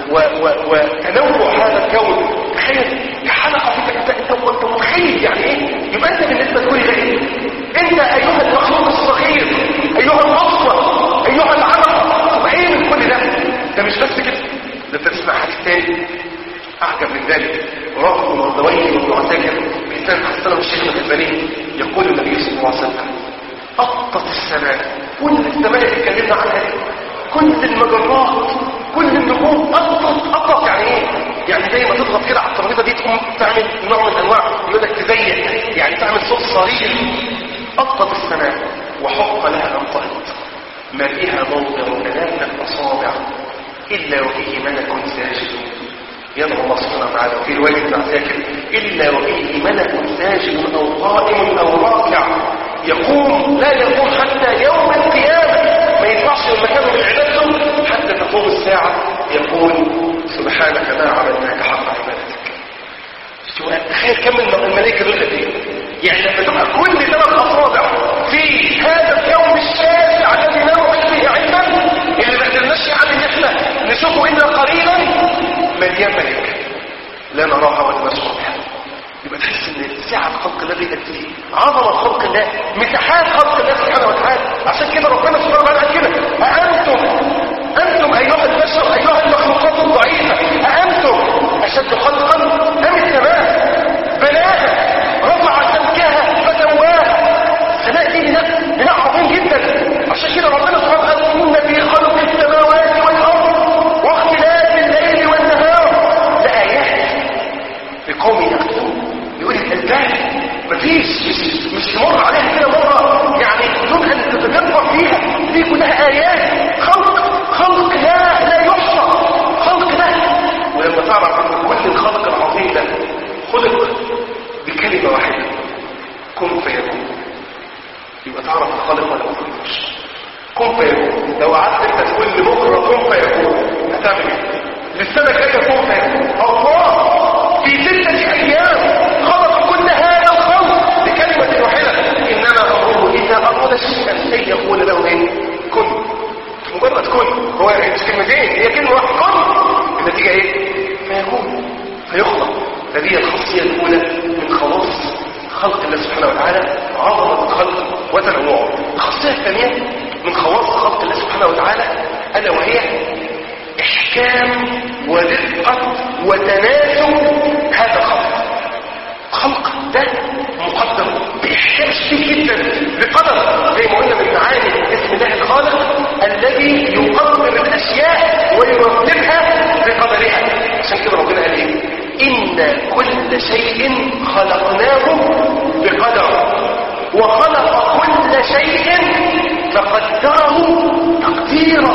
و و وتنوع هذا الكون تخيل كحلقة في انت انت انت متخيل يعني ايه يبقى انت بالنسبة لكل ده ايه انت ايها المخلوق الصغير ايها النصوة ايها العلقة تبقى ايه من كل ده ده مش بس كده ده انت تسمع حديث تاني اعجب من ذلك رغم مرضويه بن عساكر بإنسان حسنه الشيخ الغزالي يقول النبي صلى الله عليه وسلم أطت السماء كل السماء اللي اتكلمنا عنها دي كل المجرات كل النجوم أطت أطت يعني ايه يعني زي ما تضغط كده على الترابيزه دي تقوم تعمل نوع من انواع يقول لك تزيق يعني تعمل صوت صرير أطت السماء وحق لها أن طهت ما فيها موضع ثلاثة أصابع إلا وفيه ملك ساجد يدعو الله سبحانه وتعالى وفي رواية ابن عساكر إلا وفيه ملك ساجد أو قائم أو راكع يقوم لا يقوم حتى يوم القيامة ما يطلعش من مكانه من عبادته حتى تقوم الساعة يقول سبحانك ما عبدناك حق عبادتك تخيل كم الملائكة دول قد ايه يعني لما تبقى كل ثلاث أصابع في هذا اليوم الشاسع الذي لا نحيط فيه علما اللي ما قدرناش يعني ان احنا نشوفه الا قليلا مليان ملائكة لا نراها ولا نشعر بها يبقى تحس ان سعة خلق الله دي قد ايه عظمة خلق الله مساحات خلق الله سبحانه وتعالى عشان كده ربنا سبحانه وتعالى قال كده أأنتم أنتم أيها البشر أيها المخلوقات الضعيفة أأنتم أشد خلقا أم السماء بناها رفع سمكها فسواها السماء دي بناء بناء عظيم جدا عشان كده ربنا سبحانه وتعالى إن في خلق السماوات والأرض واختلاف الليل والنهار لآيات لقوم يعقلون يقول الألباب مفيش مش مش تمر عليها كده مرة يعني بدون أن تتدبر فيها دي كلها آيات خلق خلق لا لا يحصى خلق لا ولما تعرف ان كل الخلق العظيم ده خلق بكلمة واحدة كن فيكون يبقى تعرف الخالق ولا ما تقدرش كن فيكون لو قعدت انت تقول لبكره كن فيكون هتعمل ايه للسنه الجايه كن فيكون الله في ستة أيام خلق كل هذا الخلق بكلمة واحدة إنما أمره إذا أراد شيئا أن يقول له إيه كن مجرد كن هو مش كلمتين هي كلمة واحدة كن النتيجة إيه فيكون فيخلق هذه الخاصية الأولى من خواص خلق الله سبحانه وتعالى عظمة الخلق وتنوعه الخاصية الثانية من خواص خلق الله سبحانه وتعالى ألا وهي إحكام ودقة وتناسب هذا الخلق خلق ده مقدر بإحكام شديد جدا بقدر زي ما قلنا من معاني اسم الله الخالق الذي يقدر الأشياء ويرتبها بقدرها عشان كده ربنا قال ايه إن كل شيء خلقناه بقدر وخلق كل شيء فقدره تقديرا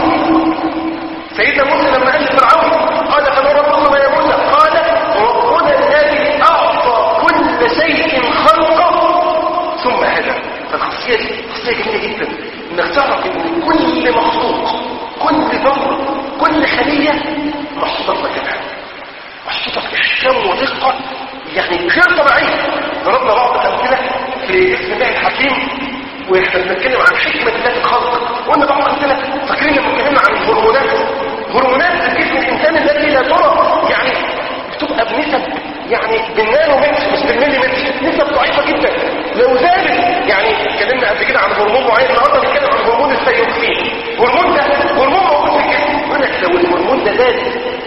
سيدنا موسى لما قال لفرعون قال فما ربكم يا موسى قال ربنا الذي اعطى كل شيء خلقه ثم هدى فالخاصيه دي خاصيه جميله جدا انك تعرف ان كل مخلوق كل ذره كل خليه محطوطه في مكانها محطوطه في احكام ودقه يعني غير طبيعيه ضربنا بعض الامثله في اسم الله الحكيم واحنا بنتكلم عن حكمة الله في الخلق وقلنا بعض الأمثلة فاكرين لما اتكلمنا عن الهرمونات هرمونات جسم الإنسان التي لا ترى يعني بتبقى بنسب يعني بالنانومتر مش بالمليمتر نسب ضعيفة جدا لو زادت يعني اتكلمنا قبل كده عن هرمون معين النهارده بنتكلم عن هرمون الثيروكسين هرمون ده هرمون موجود في الجسم يقول لك لو الهرمون ده زاد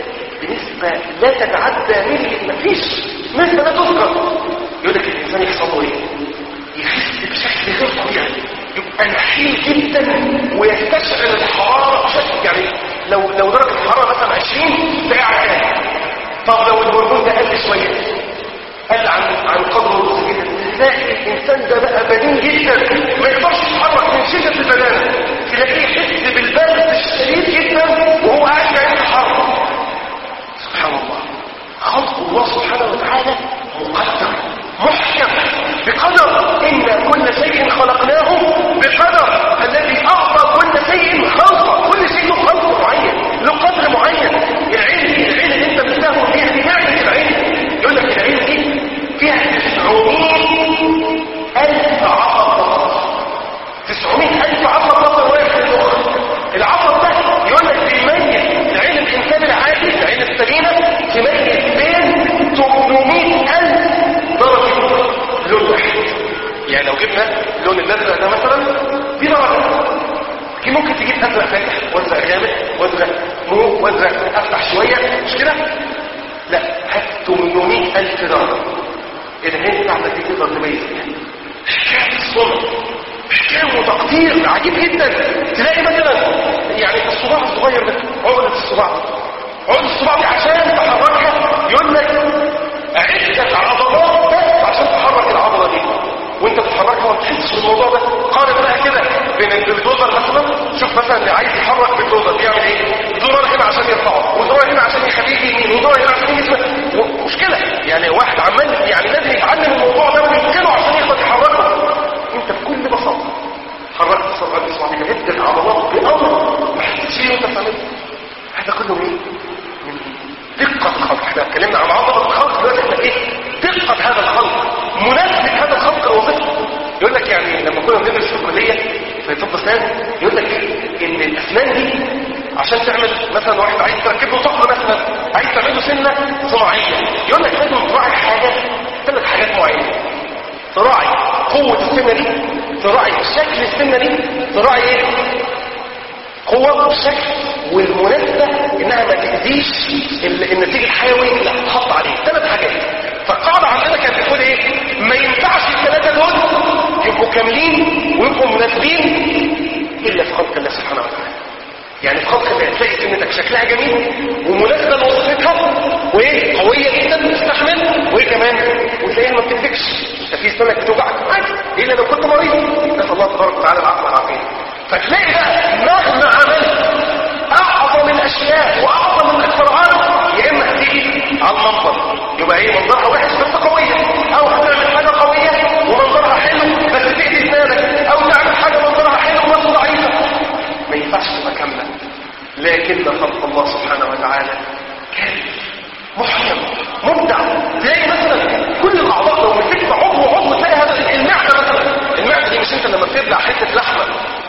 بنسبة لا تتعدى ملي مفيش نسبة لا تذكر يقول لك الإنسان يحصل له ايه يحس بشكل غير طبيعي يبقى نحيل جدا ويستشعر الحرارة بشكل يعني لو لو درجة الحرارة مثلا 20 تلاقي عرقان طب لو الهرمون ده قل شوية قل عن عن قدر الأكسجين تلاقي الإنسان ده بقى بدين جدا ما يقدرش يتحرك من شدة البدانة تلاقيه يحس بالبرد الشديد جدا وهو قاعد بعيد الحر سبحان الله خلق الله سبحانه وتعالى مقدر محكم بقدر إن كل شيء خلقناه بقدر الذي أعطى كل شيء خلقه كل شيء له خلق معين له قدر معين العين العين اللي انت بتستهوى فيها دي نعمة العين يقول لك العين دي فيها 900 ألف عقل بطل 900 ألف عقل بطل واقف في المخ العين بتاعتك دي تقدر تميز فيها حكايه الصنع حكايه وتقدير عجيب جدا تلاقي مثلا يعني الصباع الصغير ده عقله الصباع عقله الصباع دي عشان تحركها يقول لك عدة عضلات بس عشان تحرك العضله دي وانت بتحركها وما تحسش بالموضوع ده قارن بقى كده بين البلدوزر مثلا شوف مثلا اللي عايز يحرك بالدوزر بيعمل ايه زرار هنا عشان يرفعه وزرار هنا عشان يخليه يمين وزرار هنا عشان يسمع مشكله يعني واحد عمال يعني لازم يتعلم الموضوع ده ويتقنه عشان يقدر يحركه انت بكل بساطه حركت صبعك بصبعك عد العضلات بامر ما حسيتش فيه وانت بتعمله هذا كله ايه دقة الخلق احنا اتكلمنا عن عظمة الخلق دلوقتي احنا ايه دقة هذا الخلق مناسبة هذا الخلق الوظيفي يقول لك يعني لما كنا بندرس في الكلية في طب اسنان يقول لك ان الاسنان دي عشان تعمل مثلا واحد عايز تركب له طقم مثلا عايز تعمل له سنة صناعية يقول لك لازم تراعي حاجة ثلاث حاجات معينة تراعي قوة السنة دي تراعي شكل السنة دي تراعي ايه قوة والشكل والمناسبة انها ما تأذيش ال- النتيجة الحيوي اللي هتحط عليه ثلاث حاجات فالقاعدة عندنا كانت بتقول ايه ما ينفعش الثلاثة دول يبقوا كاملين ويبقوا مناسبين الا في خلق الله سبحانه وتعالى يعني في خلق الله تلاقي سنتك شكلها جميل ومناسبة لوظيفتها وايه قوية جدا تستحمل وايه كمان وتلاقيها ما بتدكش انت في سنك بتوجعك عادي الا لو كنت مريض نسال الله تبارك وتعالى العفو والعافيه فتلاقي بقى مهما عملت اعظم الاشياء واعظم الاختراعات يا اما هتيجي على المنظر يبقى ايه منظرها وحش بس قويه او هتعمل حاجه قويه ومنظرها حلو بس تاذي اسنانك او تعمل حاجه منظرها حلو بس ضعيفه ما ينفعش تبقى كامله لكن خلق الله سبحانه وتعالى كامل محكم مبدع تلاقي مثلا كل الاعضاء لو مسكت عضو عضو تلاقي هذا المعده مثلا المعده دي مش انت لما بتبلع حته لحمه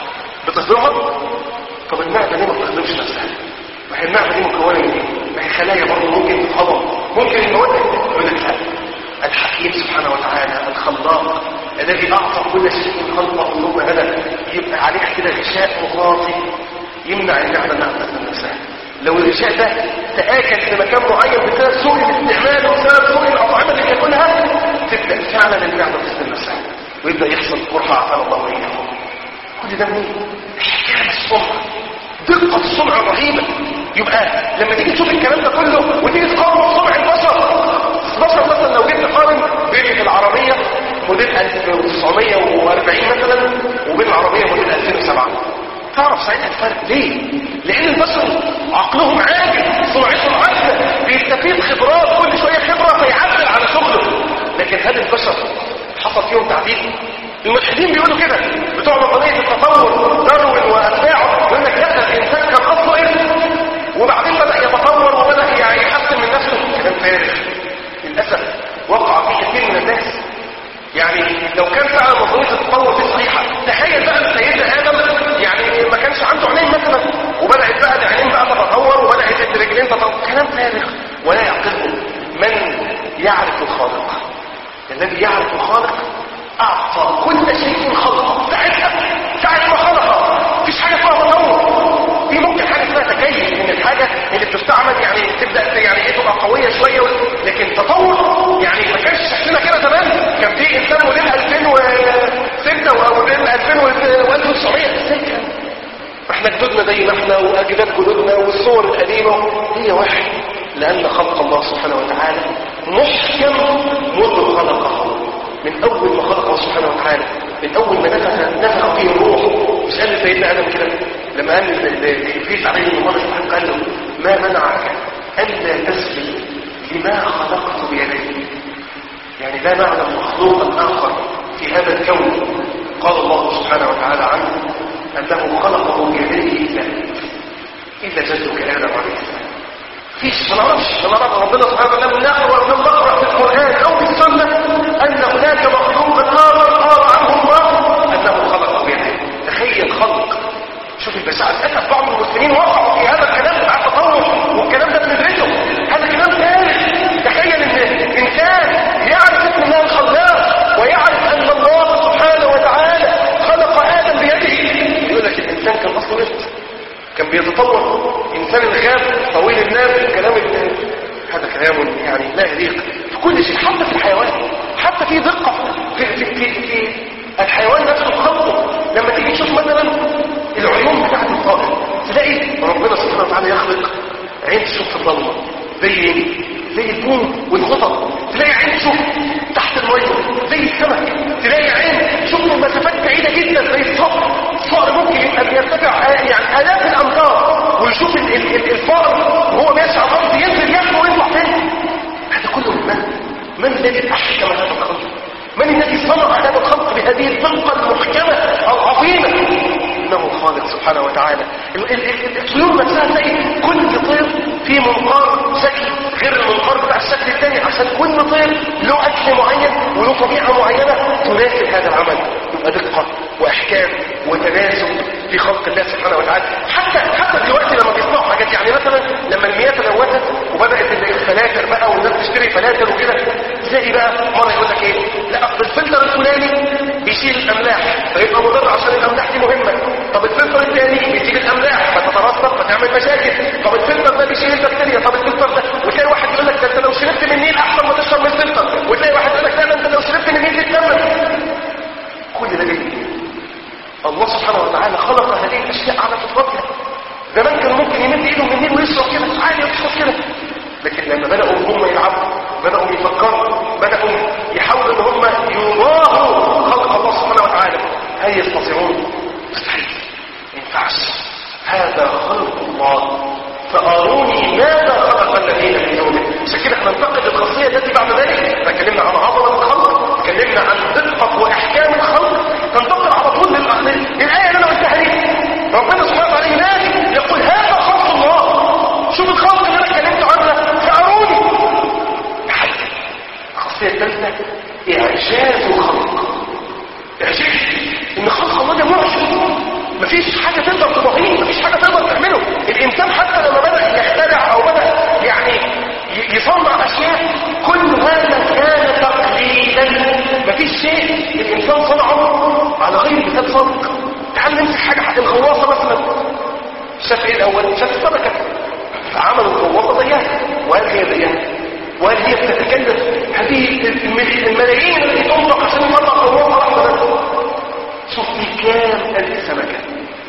بتهضمها طب المعده دي ما بتهضمش نفسها ما هي المعده دي مكونه من ايه ما هي خلايا برضه ممكن تتهضم ممكن المواد يقول لك لا الحكيم سبحانه وتعالى الخلاق الذي اعطى كل شيء خلقه ثم هدى يبقى عليك كده غشاء مغاطي يمنع المعده انها تهضم نفسها لو الغشاء ده تآكل في مكان معين بسبب سوء الاستعمال وبسبب سوء الأطعمة اللي بياكلها تبدأ فعلا المعدة تسلم نفسها ويبدأ يحصل قرحة عفان الله وإياكم كل ده منين؟ حكاية الصنع دقة الصنع الرهيبة يبقى لما تيجي تشوف الكلام ده كله وتيجي تقارن صنع البشر البشر مثلا لو جيت تقارن بين العربية موديل 1940 مثلا وبين العربية موديل 2007 تعرف ساعتها الفرق ليه لان البشر عقلهم عاجز صنعتهم عاجزه بيستفيد خبرات كل شويه خبره فيعدل على شغله لكن هل البشر حصل فيهم تعديل الملحدين بيقولوا كده بتوع نظريه التطور داروين واتباعه يقول لك لا الانسان كان اصله ايه وبعدين بدا يتطور وبدا يعني يحسن من نفسه كلام فارغ للاسف وقع فيه كثير من الناس يعني لو كان فعلا نظريه التطور دي صحيحه تخيل بقى سيدنا ادم يعني ما كانش عنده عينين مثلا وبدات بقى العينين بقى تتطور وبدات الرجلين تتطور كلام فارغ ولا يعقله من يعرف الخالق الذي يعرف الخالق اعطى كل شيء خلقه ساعتها ساعه ما خلقه مفيش حاجه اسمها تطور في ممكن حاجه اسمها تكيف من الحاجه اللي بتستعمل يعني تبدا يعني ايه تبقى قويه شويه لكن تطور يعني ما كانش شكلنا كده زمان كان في انسان موديل 2006 او موديل 1900 ازاي كان احنا جدودنا زي ما احنا واجداد جدودنا والصور القديمه هي واحد لان خلق الله سبحانه وتعالى محكم منذ خلقه من اول ما خلقه سبحانه وتعالى من اول ما نفخ نفخ فيه الروح مش قال سيدنا ادم كده لما قال لابليس عليه الله سبحانه قال له ما منعك الا تسجد لما خلقت بيدي يعني لا نعلم مخلوقا اخر في هذا الكون قال الله سبحانه وتعالى عنه انه خلقه بيديه الا الا جدك ادم عليه السلام فيش ما نعرفش ما نعرف ربنا سبحانه وتعالى لم نقرا ولم نقرا في القران او في السنه ان هناك مخلوق اخر قال عنه الله انه خلق بيديه تخيل خلق شوف البشاعة للأسف بعض المسلمين وقعوا في هذا الكلام بتاع التطور والكلام ده بندرسه هذا كلام فارغ تخيل ان انسان يعرف اسم الله الخلاق ويعرف ان الله سبحانه وتعالى خلق ادم بيده يقول لك الانسان كان اصله قشط كان بيتطور انسان الغاب طويل الناس الكلام هذا كلام يعني لا يليق في كل شيء حتى في الحيوان زي زي البوم والخطط تلاقي عين شوف تحت الميه زي السمك تلاقي عين شوف مسافات بعيده جدا زي الصقر الصقر ممكن يبقى بيرتفع يعني الاف الامتار ويشوف ال- ال- ال- الفار وهو ماشي على الارض ينزل ياخده ويطلع تاني هذا كله من من؟ من الذي احكم هذا الخلق؟ من الذي صنع هذا الخلق بهذه الدقه المحكمه العظيمه؟ انه الخالق سبحانه وتعالى ال- ال- ال- الطيور نفسها تلاقي كل طير فيه منقار شكل غير المنقار بتاع الشكل الثاني عشان كل طير له اكل معين وله طبيعه معينه تناسب هذا العمل يبقى دقه واحكام وتناسب في خلق الله سبحانه وتعالى حتى حتى دلوقتي لما بيصنعوا حاجات يعني مثلا لما المياه تلوثت وبدات الفلاتر بقى والناس تشتري فلاتر وكده تلاقي بقى مره يقول لك ايه لا اصل الفلتر الفلاني بيشيل الاملاح فيبقى مضر عشان الاملاح دي مهمه طب الفلتر الثاني بيشيل الاملاح فتترسب فتعمل مشاكل طب الفلتر ده بيشيل البكتيريا طب الفلتر ده وتلاقي واحد يقول لك ده انت لو شربت من النيل احسن ما تشرب من الفلتر وتلاقي واحد يقول لك لا ده انت لو شربت من النيل تتنمل كل ده جاي منين؟ الله سبحانه وتعالى خلق هذه الاشياء على فطرتها زمان كان ممكن يمد ايده من النيل ويشرب كده عادي يشرب كده لكن لما بداوا هم يلعبوا بداوا يفكروا بداوا يحاولوا ان هم يضاهوا خلق الله سبحانه وتعالى هل يستطيعون مستحيل ما ينفعش هذا خلق الله فاروني ماذا خلق الذين من دونه عشان كده احنا ننتقد الخاصيه التي بعد ذلك اتكلمنا عن عظمه الخلق اتكلمنا عن دقه واحكام الخلق تنتقل على طول للأ- للايه اللي انا قلتها دي ربنا سبحانه وتعالى هناك يقول هذا خلق الله شوف الخلق اللي انا اتكلمت عنه فاروني حاجه الخاصيه الثالثه اعجاز الخلق اعجاز ان خلق الله ده معجز مفيش حاجه تقدر تضاهيه مفيش حاجه تقدر تعمله الانسان حتى لما بدا يخترع او بدا يعني ي- يصنع اشياء كل هذا كان تقليدا مفيش شيء الانسان صنعه على غير مثال صدق تعال نمسك حاجه حق الغواصه مثلا شاف ايه الاول شاف السمكه فعمل الغواصه زيها وهل هي زيها وهل هي بتتكلف هذه الم- الملايين التي تنفق عشان يطلع غواصه واحده بس شوف في كام ألف سمكة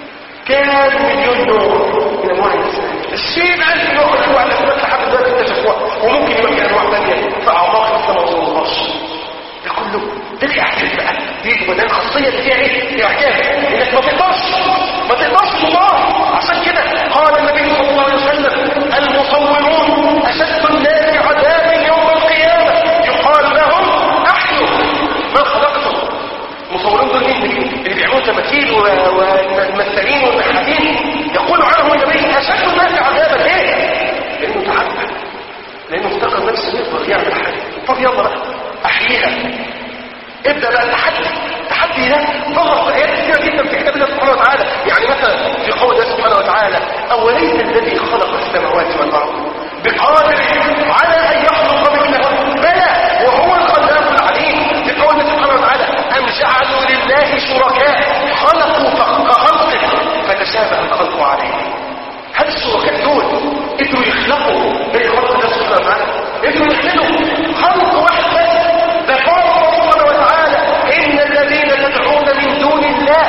كام مليون نوع من أنواع السمك الشيء ألف نوع من أنواع الأسماك لحد دلوقتي اكتشفوها وممكن يبقى في أنواع ثانية في أعماق لسه ما وصلناش ده كله ده الإعجاز بقى دي وده الخاصية اللي فيها إيه؟ إعجاز إنك ما تقدرش ما تقدرش الله عشان كده قال النبي صلى الله عليه وسلم المصورون أشد الناس عذابا يوم القيامة يقال لهم أحيوا من خلقتم المصورين دول مين اللي بيعملوا تماثيل و- والممثلين والنحاتين يقول عنهم النبي اشد الناس عذابا ليه؟ لانه تعبد لانه افتكر نفسه يقدر يعمل حاجه طب يلا بقى احييها ابدا بقى التحدي التحدي ده ظهر في ايات كثيره جدا في كتاب الله سبحانه وتعالى يعني مثلا في قول الله سبحانه وتعالى اوليس الذي خلق السماوات والارض بقادر على ان يخلق مثلهم بلى وهو الخلاق العليم في قول الله سبحانه وتعالى ام جعلوا لله شركاء خلقوا كخلقه فتشابه الخلق عليهم هل الشركاء دول قدروا يخلقوا زي خلق الله سبحانه وتعالى قدروا يخلقوا خلق واحد بس ده قال الله سبحانه وتعالى ان الذين تدعون من دون الله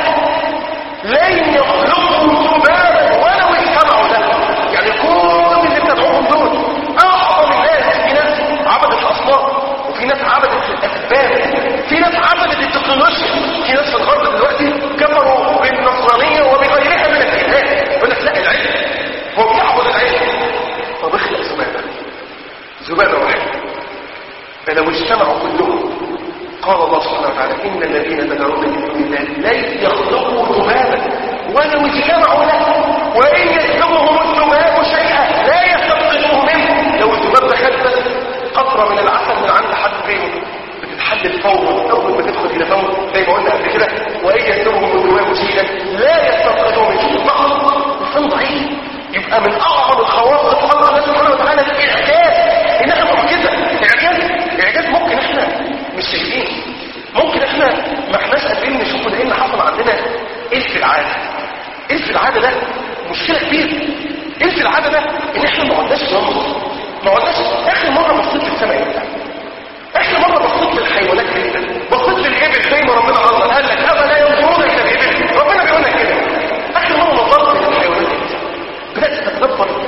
لن يخلقوا ذبابا ولو اجتمعوا له يعني كل اللي بتدعوهم دول اعظم الناس في ناس عبدت الاصنام وفي ناس عبدت الاسباب في ناس عبدت التكنولوجيا في ناس في الغرب دلوقتي كفروا بالنصرانيه وبغيرها من الديانات يقول لك لا العلم هو بيعبد العلم طب اخلق ذبابه ذبابه واحده ده لو اجتمعوا كلهم قال الله سبحانه وتعالى إن الذين تدعون من دون الله لن يخلقوا ذبابا ولو اجتمعوا له وإن يسلبهم الذباب شيئا لا يستنقذوه منه لو الذباب ده خد بس قطرة من العسل من عند حد فيهم بتتحلل فورا أول ما تدخل إلى فور زي ما قلنا قبل كده وإن يسلبهم الذباب شيئا لا يستنقذوه منه فقط لسان ضعيف يبقى من أعظم الخواص خلق الله سبحانه وتعالى الإعجاز إنها معجزة إعجاز إعجاز ممكن إحنا مش شايفين ممكن إحنا ما إحناش قادرين نشوفه لأن حصل عندنا إيه في العادة إيه في العادة ده مشكلة كبيرة إيه في العادة ده إن إحنا ما عدناش ننظر ما عدناش آخر مرة بصيت في السماء إمتى آخر مرة بصيت للحيوانات إمتى بصيت للإبل زي ما ربنا قال قال لك أفلا ينظرون إلى الإبل ربنا بيقول لك كده آخر مرة نظرت للحيوانات إمتى بدأت تتدبر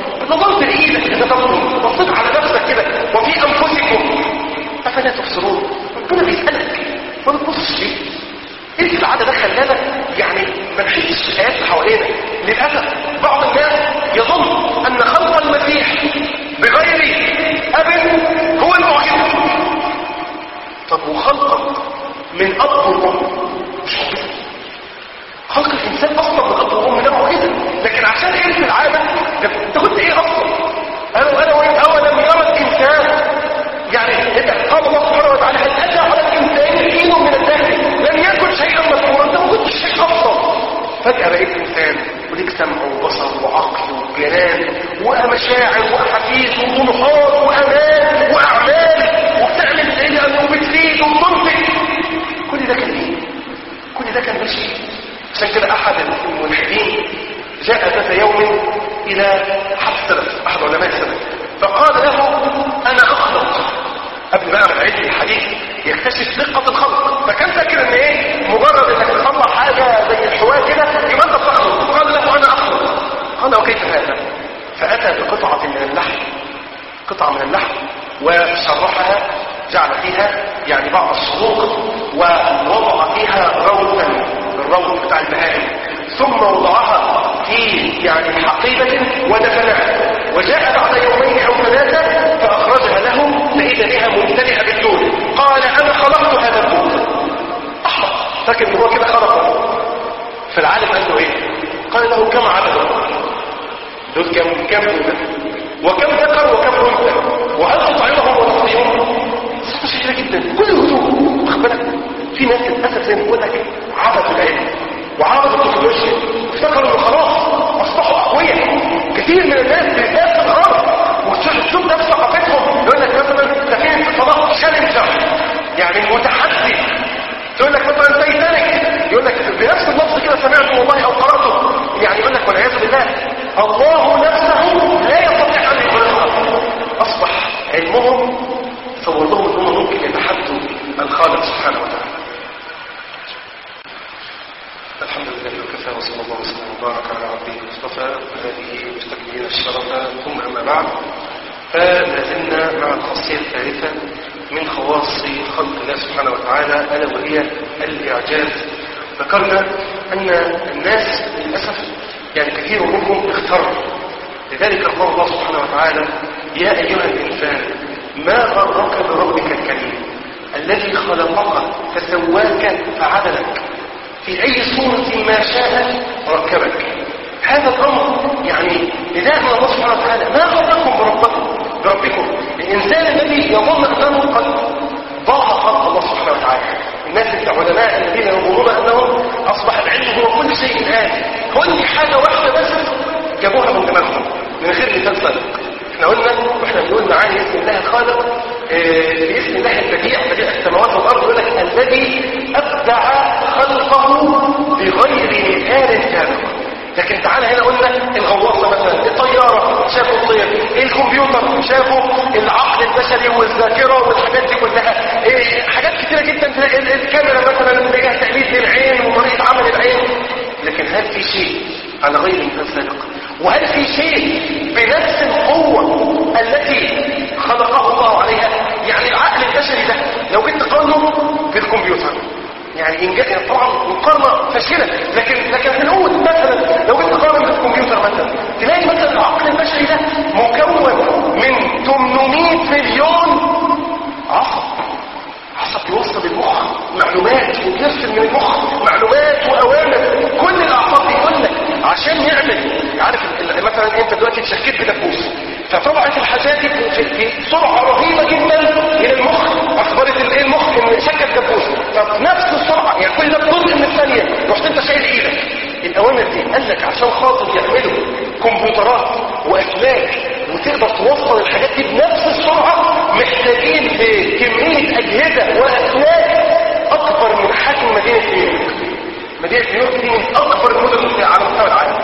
يخسرون ربنا بيسألك ما بتبصش ليه انت العادة ده خلانا يعني ما نحسش الآيات اللي حوالينا للأسف بعض الناس يظن أن خلق المسيح بغير أب هو المعجزة طب وخلقك من أب وأم مش معجزة خلق الإنسان أصلا من أب وأم ده معجزة لكن عشان إيه في العادة ده انت كنت إيه أصلا أنا أنا وإنت أولم يرى الإنسان يعني انت قال الله سبحانه وتعالى هل أتى على الإنسان حين من الدهر لم يكن شيئا مذكورا انت ما كنتش شيء أصلا فجأة بقيت إنسان وليك سمع وبصر وعقل وجنان ومشاعر وأحاسيس وطموحات وأمان وأعمال وبتعمل إيه وبتفيد وبتنفق كل ده كان إيه؟ كل ده كان ماشي عشان كده أحد الملحدين جاء ذات يوم إلى أحد السلف أحد علماء السلف فقال له أنا أخلق قبل ما يعمل علم الحديث يكتشف دقة الخلق فكان فاكر ان ايه مجرد انك تطلع حاجة زي الحوار كده يبقى انت بتخلق قال له انا اخلق قال وكيف هذا فاتى بقطعة من اللحم قطعة من اللحم وشرحها جعل فيها يعني بعض الشروق ووضع فيها روثا الروث بتاع البهائم ثم وضعها في يعني حقيبة ودفنها وجاء بعد يومين او ثلاثة فاخرجها له فاذا بها ممتلئة بالدود قال انا خلقت هذا الدود احمق فاكر ان هو كده خلقه فالعالم قال له ايه قال له كم عدد دول كم كم دود وكم ذكر وكم انثى وهل تطعمهم وتسقيهم صفه شديده جدا كل هدوء واخد بالك في ناس للاسف زي ما بقول لك عبثوا العلم وعرضوا التكنولوجيا وافتكروا انه خلاص اصبحوا اقوياء كثير من الناس بالذات في الغرب وتشوف ده في ثقافتهم يقول لك مثلا سفينه الفضاء تشالنجر يعني متحدي يقول لك مثلا تايتانيك يقول لك بنفس اللفظ كده سمعته والله او قراته يعني يقول لك والعياذ بالله الله نفسه لا يستطيع ان يخلقها اصبح علمهم صور لهم انهم ممكن يتحدوا الخالق سبحانه وتعالى الحمد لله وكفى وصلى الله وسلم وبارك على عبده المصطفى وهذه مستكملين الشرف ثم اما بعد فلا زلنا مع الخاصيه الثالثه من خواص خلق الله سبحانه وتعالى الا وهي الاعجاز ذكرنا ان الناس للاسف يعني كثير منهم اختار لذلك قال الله سبحانه وتعالى يا ايها الانسان ما غرك بربك الكريم الذي خلقك فسواك فعدلك في أي صورة ما شاء ركبك هذا الأمر يعني نداء من الله سبحانه وتعالى ما غركم بربكم بربكم الإنسان الذي يظن أنه قد ضاع خلق الله سبحانه وتعالى الناس العلماء الذين يظنون أنهم أصبح العلم هو كل شيء الآن كل حاجة واحدة بس جابوها من دماغهم من غير مثال سابق احنا قلنا واحنا بنقول معاني اسم الله الخالق في اسم الله البديع بديع السماوات والارض يقول لك الذي ابدع خلقه بغير مثال سابق لكن تعالى هنا قلنا الغواصه مثلا الطياره شافوا الطير الكمبيوتر شافوا العقل البشري والذاكره والحاجات دي كلها إيه حاجات كتيره جدا الكاميرا مثلا اللي فيها تقليد للعين وطريقه عمل العين لكن هل في شيء على غير مثال سابق وهل في شيء بنفس القوة التي خلقه الله عليها يعني العقل البشري ده لو جيت تقارنه بالكمبيوتر يعني إنجاز يعني طبعا مقارنة فاشلة لكن لكن هنقول مثلا لو جيت تقارن بالكمبيوتر مثلا تلاقي مثلا العقل البشري ده مكون من 800 مليون عصب عصب يوصل المخ معلومات ويرسل من المخ معلومات واوامر كل الاعصاب دي يقول لك عشان يعمل عارف مثلا انت دلوقتي اتشكيت بدبوس فطبعت الحاجات دي في سرعه رهيبه جدا الى المخ اخبرت الايه المخ ان شكت دبوس فبنفس السرعه يعني كل ده بجزء من الثانيه رحت انت شايل ايدك الاوامر دي قال لك عشان خاطر يعملوا كمبيوترات واسلاك وتقدر توصل الحاجات دي بنفس السرعه محتاجين لكميه اجهزه واسلاك اكبر من حجم مدينه نيويورك مدينه نيويورك دي من اكبر المدن على مستوى العالم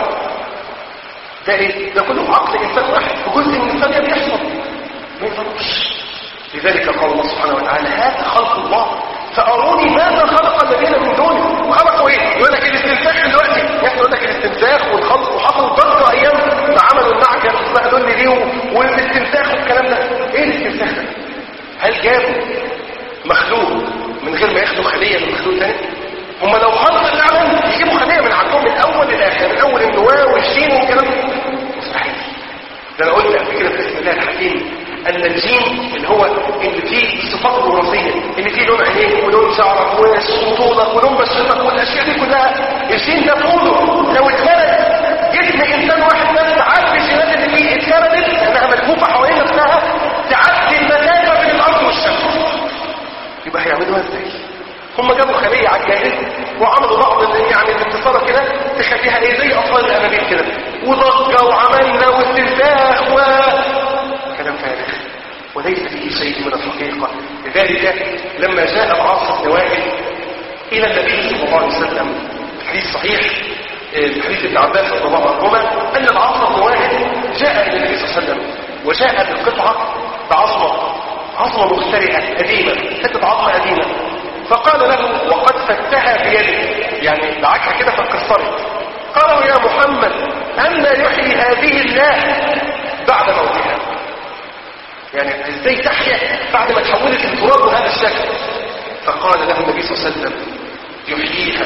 ده ايه ده كله عقل انسان واحد في جزء من الثانيه بيحصل ما يفرقش لذلك قال الله سبحانه وتعالى هذا خلق الله فاروني ماذا خلق الذين من دونه وخلقوا ايه يقول لك الاستنساخ دلوقتي احنا يقول لك الاستنساخ والخلق وحصل ضجه ايام ما عملوا المعجن اسمها دول دي والاستنساخ والكلام ده ايه الاستنساخ ده هل جابوا مخلوق من غير ما ياخدوا خليه من مخلوق تاني هم لو خلق فعلا يجيبوا خليه من عندهم من اول للاخر من اول النواه والجين والكلام ده مستحيل ده انا قلت قبل كده بسم الله الحكيم ان الجين اللي هو اللي فيه الصفات الوراثيه اللي فيه لون عينيك ولون شعرك وطولك ولون بشرتك والاشياء دي كلها الجين ده طوله لو اتولد جسم انسان واحد بس تعدي الجينات اللي فيه اتولدت لانها ملفوفه حوالين نفسها تعدي المسافه بين الارض والشمس يبقى هيعملوها ازاي هم جابوا خليه على الجاهز وعملوا بعض ال- يعني الاتصالة كده تخليها ايه زي اطفال الانابيب كده وضجه وعملنا واستنساخ و كلام فارغ وليس فيه شيء من الحقيقه لذلك لما جاء العاص بن وائل الى النبي صلى الله عليه وسلم حديث صحيح آه، حديث ابن عباس رضي الله عنهما ان العاص بن وائل جاء الى النبي صلى الله عليه وسلم وجاء بقطعه بعظمه عظمه مخترئه قديمه حته عظمه قديمه فقال له وقد فتها بيده يعني دعكها كده فاتكسرت قال له يا محمد أن يحيي هذه الله بعد موتها يعني ازاي تحيا بعد ما تحولت التراب بهذا الشكل فقال له النبي صلى الله عليه وسلم يحييها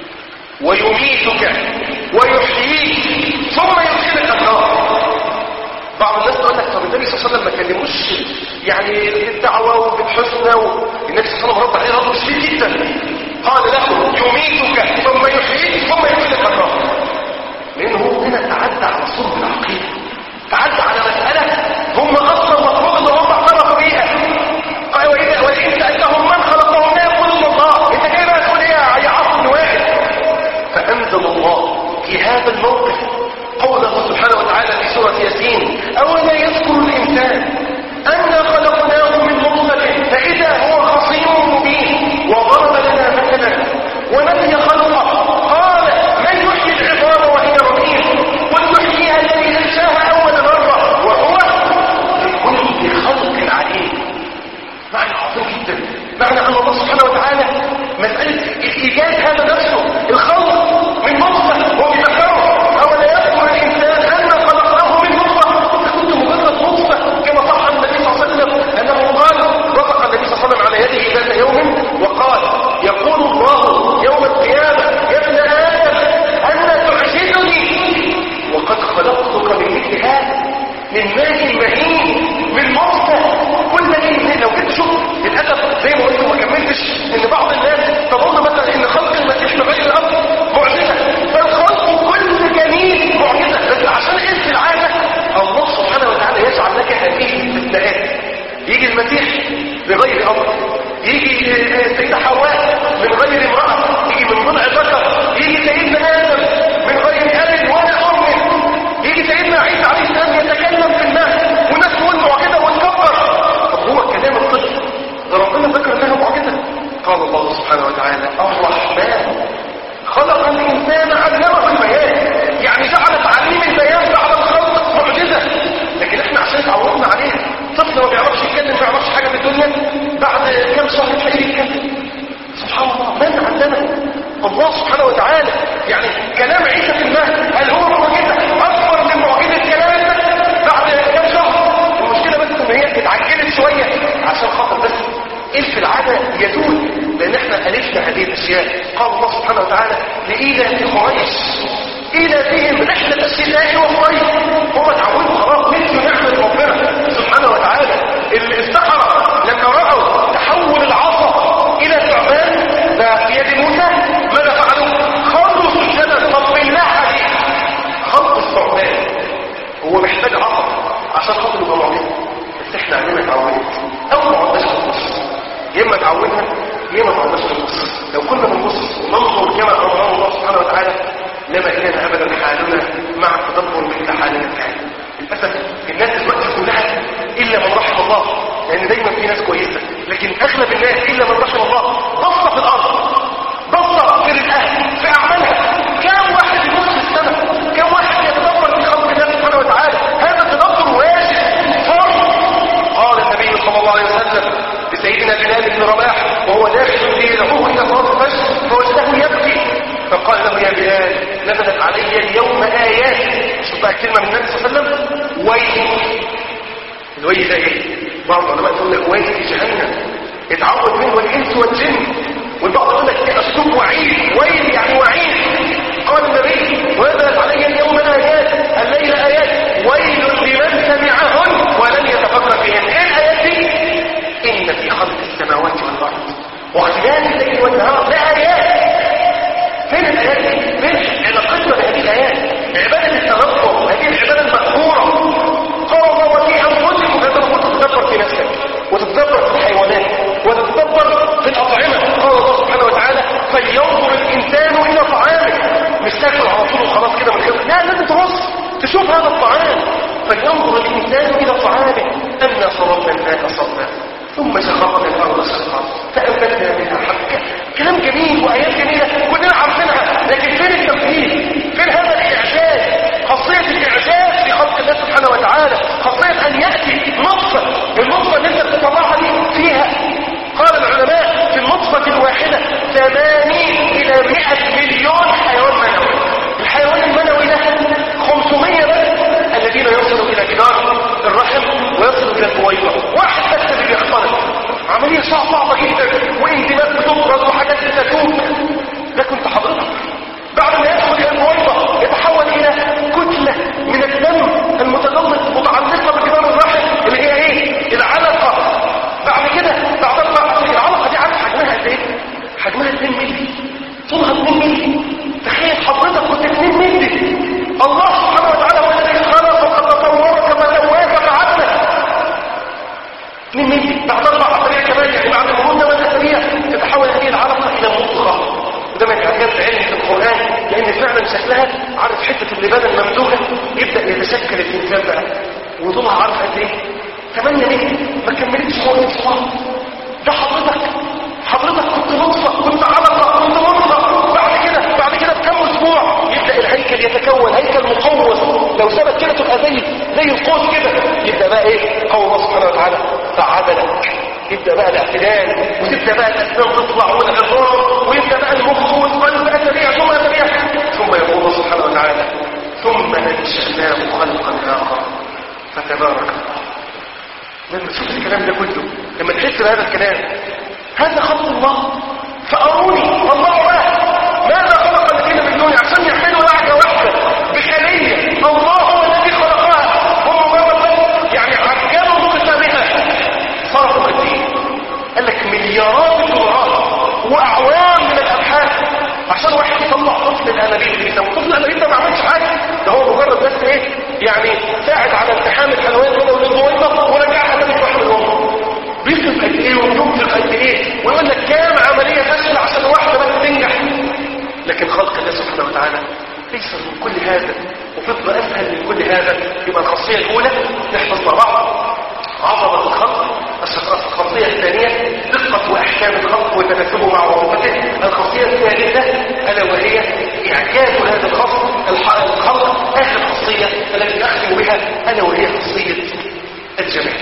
ويميتك ويحييك ثم يدخلك النار بعض الناس تقول لك طب النبي صلى الله عليه وسلم ما كلموش يعني بالدعوه وبالحسنى والنبي صلى الله عليه وسلم رد عليه رد شديد جدا قال له يميتك ثم يحييك ثم يدخلك النار لانه هو هنا تعدى على صلب العقيده تعدى على مساله هم اصلا مفروض ان هم اعترفوا بيها قال واذا وان سالتهم من خلقهم لا يقولون الله انت جاي بقى تقول ايه يا عاصم واحد فانزل الله في هذا الموقف قوله سبحانه وتعالى في سورة ياسين أولا يذكر الإنسان أنا خلقناه من نطفة فإذا هو خصيم مبين وضرب لنا مثلا ونسي خلقه قال من يحيي العظام وهي رميم قل يحييها الذي أنشاها أول مرة وهو بكل خلق عليم معنى عظيم جدا معنى أن الله سبحانه وتعالى مسألة الإيجاد هذا نفسه الخلق من نطفة وبذكره أولا يذكر الإنسان أن خلقناه من نطفة كنت مجرد نطفة كما صح عن النبي صلى الله عليه وسلم أنه قال رفق النبي صلى الله عليه وسلم على يده ذات يوم وقال يقول الله يوم القيامة يا ابن آدم أن تعجزني وقد خلقتك من مثل هذا من ماء مهين من نطفة كل دي لو جيت تشوف للأسف زي ما قلت وما كملتش ان بعض الناس تظن مثلا ان خلق المسيح لغير الأرض معجزة فالخلق كل جميل معجزة بس عشان ايه في العادة الله سبحانه وتعالى يجعل لك هذه الاستثناءات يجي المسيح بغير أمر يجي سيدة حواء من غير امرأة يجي من ضلع ذكر يجي سيدنا آدم من غير أب ولا أم يجي سيدنا عيسى عليه السلام يتكلم في الناس والناس تقول معجزة وتكبر طب هو كلام الطفل ده ربنا ذكر انها معجزة قال الله سبحانه وتعالى الرحمن خلق الإنسان علمه البيان يعني جعل تعليم البيان بعد الخلق معجزة لكن احنا عشان اتعودنا عليها طفل ما بيعرفش يتكلم ما بيعرفش حاجة في الدنيا بعد كام شهر تلاقيه يتكلم سبحان الله من عندنا الله سبحانه وتعالى يعني كلام عيسى في المهد هل هو معجزة أكبر من معجزة كلام بعد كام شهر المشكلة بس ان هي اتعجلت شوية عشان خاطر بس ايه في العادة يدول لان احنا ألفنا هذه الاشياء قال الله سبحانه وتعالى لإيلاف قريش إيلافهم رحلة الشتاء والصيف هم اتعودوا خلاص نسوا نعمة ربنا سبحانه وتعالى السحرة لما رأوا تحول العصا إلى ثعبان ده في يد موسى ماذا فعلوا؟ خرجوا سجدا طب بالله عليك خلق الثعبان هو محتاج عصا عشان خاطر يبقى معجزة بس احنا عندنا اتعودت او ما عدناش نبص يا اما اتعودنا يا اما ما عدناش نبص لو كنا بنبص وننظر كما امرنا الله سبحانه وتعالى لما كان ابدا حالنا مع التدبر مثل حالنا كان للاسف الناس دلوقتي كلها الا من رحم الله لان دايما في ناس كويسه لكن اغلب الناس الا من رحم الله بصه في الارض بصه في الاهل في اعمالها كم واحد يبص في السماء كم واحد يتدبر في خلق الله سبحانه وتعالى هذا تدبر واجب فرض قال النبي صلى الله عليه وسلم لسيدنا بلال بن رباح وهو داخل ليدعوه الى صلاه الفجر فوجده يبكي فقال له يا بلال نزلت علي اليوم ايات شوف بقى كلمه من النبي صلى الله عليه وسلم ويل الويل ده ايه بعض العلماء يقول لك ويل في جهنم اتعود منه الانس والجن والبعض يقول لك ده اسلوب وعيد ويل يعني وعيد قال النبي ونزلت علي اليوم ايات الليل ايات ويل لمن سمعهن ولم يتفكر فيهن ايه الايات دي ان في خلق السماوات والارض واختلاف الليل والنهار لا ايات فين الايات دي فين علاقتنا بهذه الايات عباده التنظر هذه العباده المأموره قال الله وفي انفسكم انت المفروض تتدبر في نفسك وتتدبر في الحيوانات وتتدبر في الاطعمه قال الله سبحانه وتعالى فلينظر الانسان الى طعامه مش تاكل على طول وخلاص كده من غير لا لازم تبص تشوف هذا الطعام فلينظر الانسان الى طعامه انا صرفنا الماء صرفا ثم شققنا الارض شقا فانبتنا منها حبكا كلام جميل وايات جميله كلنا عارفينها لكن فين التنفيذ فين هذا الاعجاز خاصيه الاعجاز في خلق الله سبحانه وتعالى خاصيه ان ياتي نطفه النطفه اللي انت بتطلعها دي فيها قال العلماء في النطفه الواحده 80 الى 100 مليون حيوان منوي الحيوان المنوي ده 500 بس الذين يصلوا الى جدار الرحم ويصلوا الى البويضه واحد بس اللي بيخترق عمليه صعبه جدا واندماج بتفرز وحاجات بتتوب ده كنت حضرتك بعد ما يدخل الى البويضه يتحول الى كتله من الدم المتجمد متعلقه بجدار الرحم اللي هي ايه العلقه بعد كده بعد اربع العلقه دي عارف حجمها قد ايه حجمها 2 مللي طولها 2 مللي تخيل حضرتك كنت 2 مللي الله سبحانه وتعالى هو الذي خلقك فتصورك فسواك فعدلك 2 مللي بعد اربع اسابيع كمان يعني بعد مرور ثمان اسابيع تتحول هذه العلقه الى مضغه وده من اعجاز علم في القران لان فعلا شكلها عارف حته اللبانه الممدوده يبدا يتشكل الانسان بقى وطولها عارف قد ايه 8 مللي ما كملتش فوق الاسبوع ده حضرتك حضرتك كنت نطفه كنت علقه كنت مضغه بعد كده بعد كده بكم اسبوع يبدا الهيكل يتكون هيكل مقوس لو ثبت كده تبقى زي زي القوس كده يبدا بقى ايه قول الله سبحانه وتعالى فعدلك يبدا بقى الاعتدال وتبدا بقى الاسنان تطلع والعظام ويبدا بقى المخ والقلب اسابيع ثم اسابيع ثم يقول الله سبحانه وتعالى ثم انشاناه خلقا اخر فتبارك الله لما تشوف الكلام ده كله لما تحس بهذا الكلام هذا خلق الله فأروني الله واحد ماذا خلق الذين من دوني عشان يعملوا لعجة واحدة بخلية الله هو الذي خلقها هم مجرد يعني عجلوا بقسمها صرفوا قد ايه قال لك مليارات الدولارات واعوام من الابحاث عشان واحد يطلع طفل الانابيب ده وطفل الانابيب ده ما عملش حاجه ده هو مجرد بس ايه يعني ساعد على التحام الحلويات كده والبويضه ورجعها تاني في رحم الام بيصرف قد ايه وبينفق قد ايه ويقول لك كام عمليه فاشله عشان واحده بس تنجح لكن خلق الله سبحانه وتعالى ايسر من كل هذا وفضل اسهل من كل هذا يبقى الخاصيه الاولى نحفظ مع بعض عظمه الخلق الخاصيه الثانيه دقه واحكام الخلق وتناسبه مع وظيفته الخاصيه الثالثه الا وهي اعجاز هذا الخلق الخلق اخر خاصيه التي نختم بها الا وهي خاصيه الجمال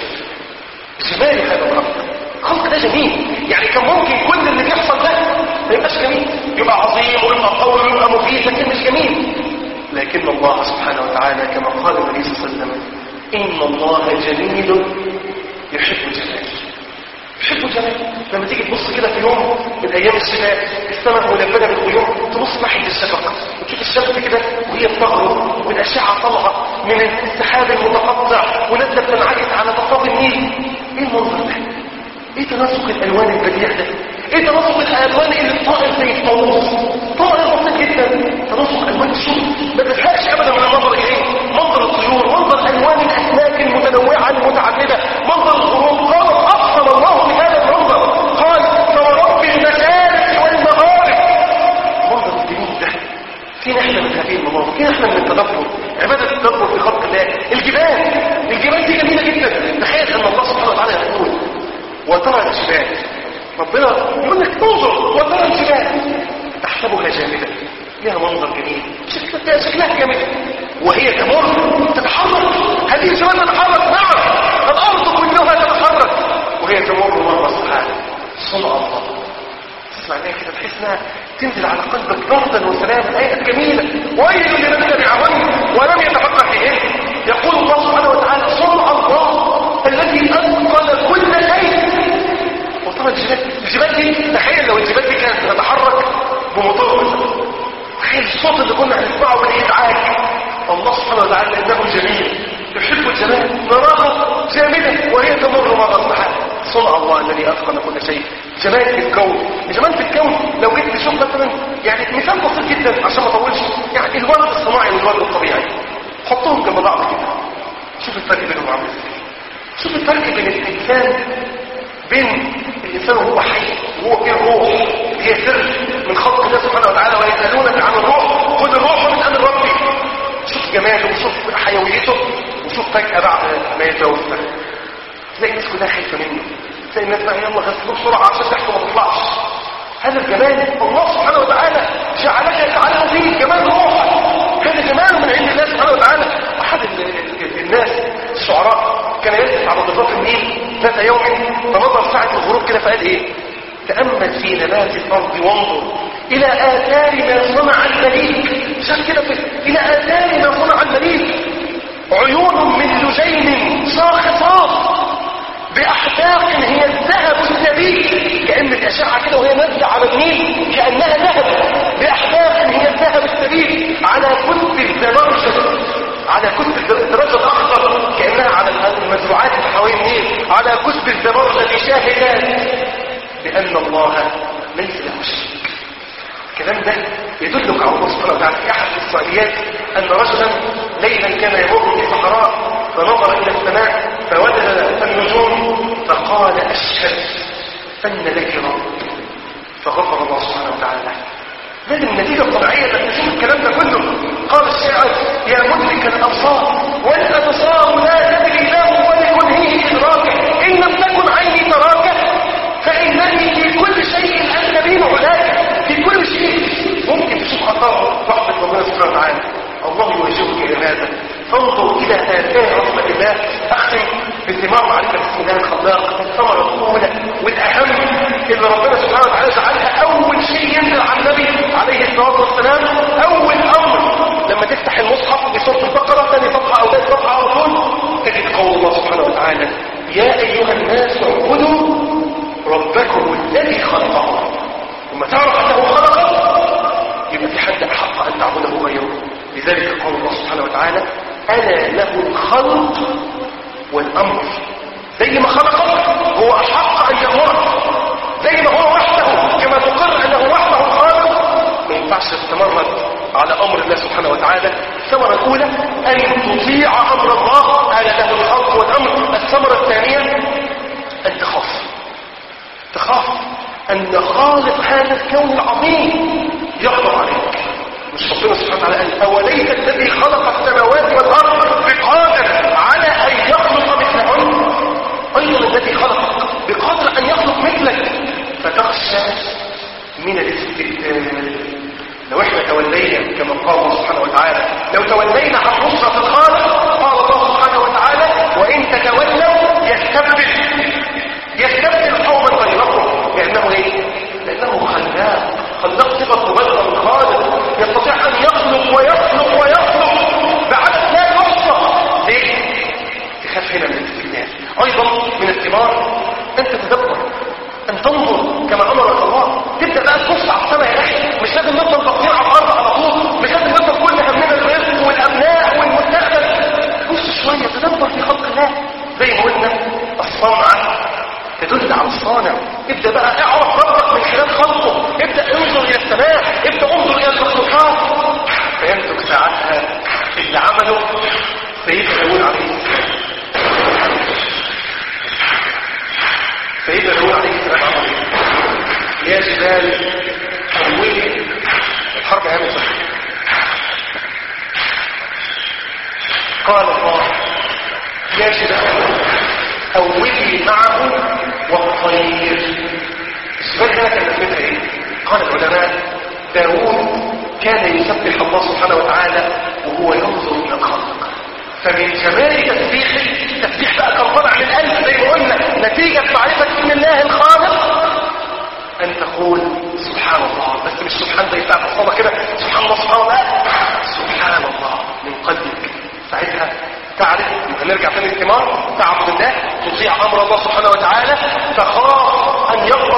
جمال هذا الخلق الخلق ده جميل يعني كان ممكن كل اللي بيحصل ده ما يبقاش جميل يبقى عظيم ويبقى قوي ويبقى مفيد لكن مش جميل لكن الله سبحانه وتعالى كما قال النبي صلى الله عليه وسلم ان الله جميل يحب الجمال يحب الجمال لما تيجي تبص كده في يوم من ايام الشتاء السماء ملبده بالغيوم تبص ناحيه الشفق وتشوف الشمس كده وهي بتغرب والاشعه طالعه من السحاب المتقطع ونازله تنعكس على ضفاف النيل ايه المنظر ده ايه تناسق الالوان البديع ده ايه تناسق الالوان اللي طائر زي الطاووس طائر بسيط جدا تناسق الوان الشوف ما تزهقش ابدا من النظر اليه منظر الطيور منظر الوان الاسماك المتنوعه المتعدده منظر الغروب قال افصل الله بهذا المنظر قال فورب المشارق والمغارب منظر الجميل ده فينا احنا من هذه المناظر فينا احنا من التدبر عباده التدبر في خلق الله الجبال الجبال دي جميله جدا تخيل ان الله سبحانه وتعالى يقول وترى الجبال ربنا يقول لك انظر وترى الجبال تحسبها جامده لها منظر جميل شكلها شكلها جميل وهي تمر تتحرك هذه الجبال تتحرك نعم الارض كلها تتحرك وهي تمر مره سبحانه صنع الله تسمع عليها كده تحس انها تنزل على قلبك بردا وسلاما ايات جميله ويل لمن سمعهن ولم يتفكر فيهن يقول الله سبحانه وتعالى صنع الله الذي اتقن كل شيء وترى الجبال وهي تمر مرة السحاب صنع الله الذي أتقن كل شيء جمال في الكون جمال في الكون لو جيت تشوف مثلا يعني مثال بسيط جدا عشان ما اطولش يعني الولد الصناعي والولد الطبيعي حطهم جنب بعض كده شوف الفرق بينهم عامل ازاي شوف الفرق بين الانسان بين الانسان وهو حي وهو فيه روح هي سر من خلق الله سبحانه وتعالى ويسالونك عن الروح خذ الروح من امر ربي شوف جماله وشوف حيويته وشوف فجاه بعد ما يتجوز تلاقي الناس كلها خايفه منه تلاقي الناس بقى يلا غسلوه بسرعه عشان تحته ما تطلعش هذا الجمال الله سبحانه وتعالى جعلك يجعله فيه جمال روح هذا جمال من عند الله سبحانه وتعالى احد ال- ال- الناس الشعراء كان يجلس على ضفاف النيل ذات يوم فنظر ساعة الغروب كده فقال ايه تأمل في نبات الأرض وانظر إلى آثار ما صنع المليك شاف كده في إلى آثار ما صنع المليك عيون من لجين شاخصات بأحداق هي الذهب السبيل كأن الأشعة كده وهي نازلة على النيل كأنها ذهب بأحداق هي الذهب السبيل على كتب الزبرجد على كتب الدرجة الأخضر كأنها على المزروعات اللي حوالين النيل على كتب الزبرجد شاهدات بأن الله ليس له شريك الكلام ده يدلك على الله سبحانه وتعالى في احد الاسرائيليات ان رجلا ليلا كان يمر في الصحراء فنظر الى السماء فوجد النجوم فقال اشهد ان لك رب فغفر الله سبحانه وتعالى له لازم النتيجة الطبيعية انك تشوف الكلام ده كله قال الشاعر يا مدرك الابصار والابصار لا تدري له ولكنهه ادراكه ان لم تكن عيني تراك فانني في كل شيء انت بين علاك في كل شيء ممكن تشوف اثار رحمة ربنا سبحانه وتعالى الله يوجهك الى هذا انظر الى اثار رحمة الله اختم بثمار معرفة بسم الله الخلاق الثمرة الاولى والاهم اللي ربنا سبحانه وتعالى جعلها اول شيء ينزل على النبي عليه الصلاة والسلام اول امر لما تفتح المصحف بسورة البقرة ثاني صفحة او ثالث صفحة على طول تجد قول الله سبحانه وتعالى يا ايها الناس اعبدوا ربكم الذي خلقكم وما تعرف انه خلقك يبقى في حد احق ان تعبده غيره لذلك قول الله سبحانه وتعالى الا له الخلق والامر زي ما خلقك هو احق ان يامرك زي ما هو وحده كما تقر انه وحده الخالق ما ينفعش تتمرد على امر الله سبحانه وتعالى الثمره الاولى ان تطيع امر الله الا له الخلق والامر الثمره الثانيه ان تخاف تخاف أن خالق هذا الكون العظيم يغضب عليك مش ربنا سبحانه وتعالى قال أوليس الذي خلق السماوات والأرض بقادر على أن يخلق مثلهن أيضا الذي خلقك بقدر أن يخلق مثلك فتخشى من الاستبدال لو احنا تولينا كما قال الله سبحانه وتعالى لو تولينا عن نصرة الخالق قال الله سبحانه وتعالى وإن تتولوا يستبدل يستبدل قوما غيركم لأنه ايه؟ لأنه خلاق خلاق صفة مبالغة من خالق يستطيع أن يخلق ويخلق ويخلق بعدد لا يحصى ليه؟ تخاف هنا من الاستبدال أيضا من الثمار أن تتدبر أن تنظر كما أمرك الله تبدأ بقى تبص على السماء يا أخي مش لازم نفضل باقيين على الأرض على طول مش لازم نفضل كل همنا الرزق والأبناء والمستقبل بص شوية تدبر في خلق الله زي ما قلنا الصنعة تدل على الصانع ابدأ بقى اعرف ربك من خلال خلقه ابدأ انظر الى السماء ابدأ انظر الى المخلوقات فينتج ساعتها اللي عمله سيدنا داود عليه السلام سيدنا داود عليه السلام عمل ايه؟ يا جبال حولي الحرب همزة قال الله يا جبال أولي معه والطير السؤال هنا كان نسبتها ايه قال العلماء داود كان يسبح الله سبحانه وتعالى وهو ينظر الى الخلق فمن جمال تسبيحه تسبيح بقى كان طالع من القلب زي ما قلنا نتيجة معرفة ان الله الخالق ان تقول سبحان الله بس مش سبحان زي بتاع الصلاة كده سبحان الله سبحان الله سبحان الله من قلبك ساعتها تعرف هنرجع تاني الثمار تعبد الله تطيع امر الله سبحانه وتعالى تخاف ان يغضب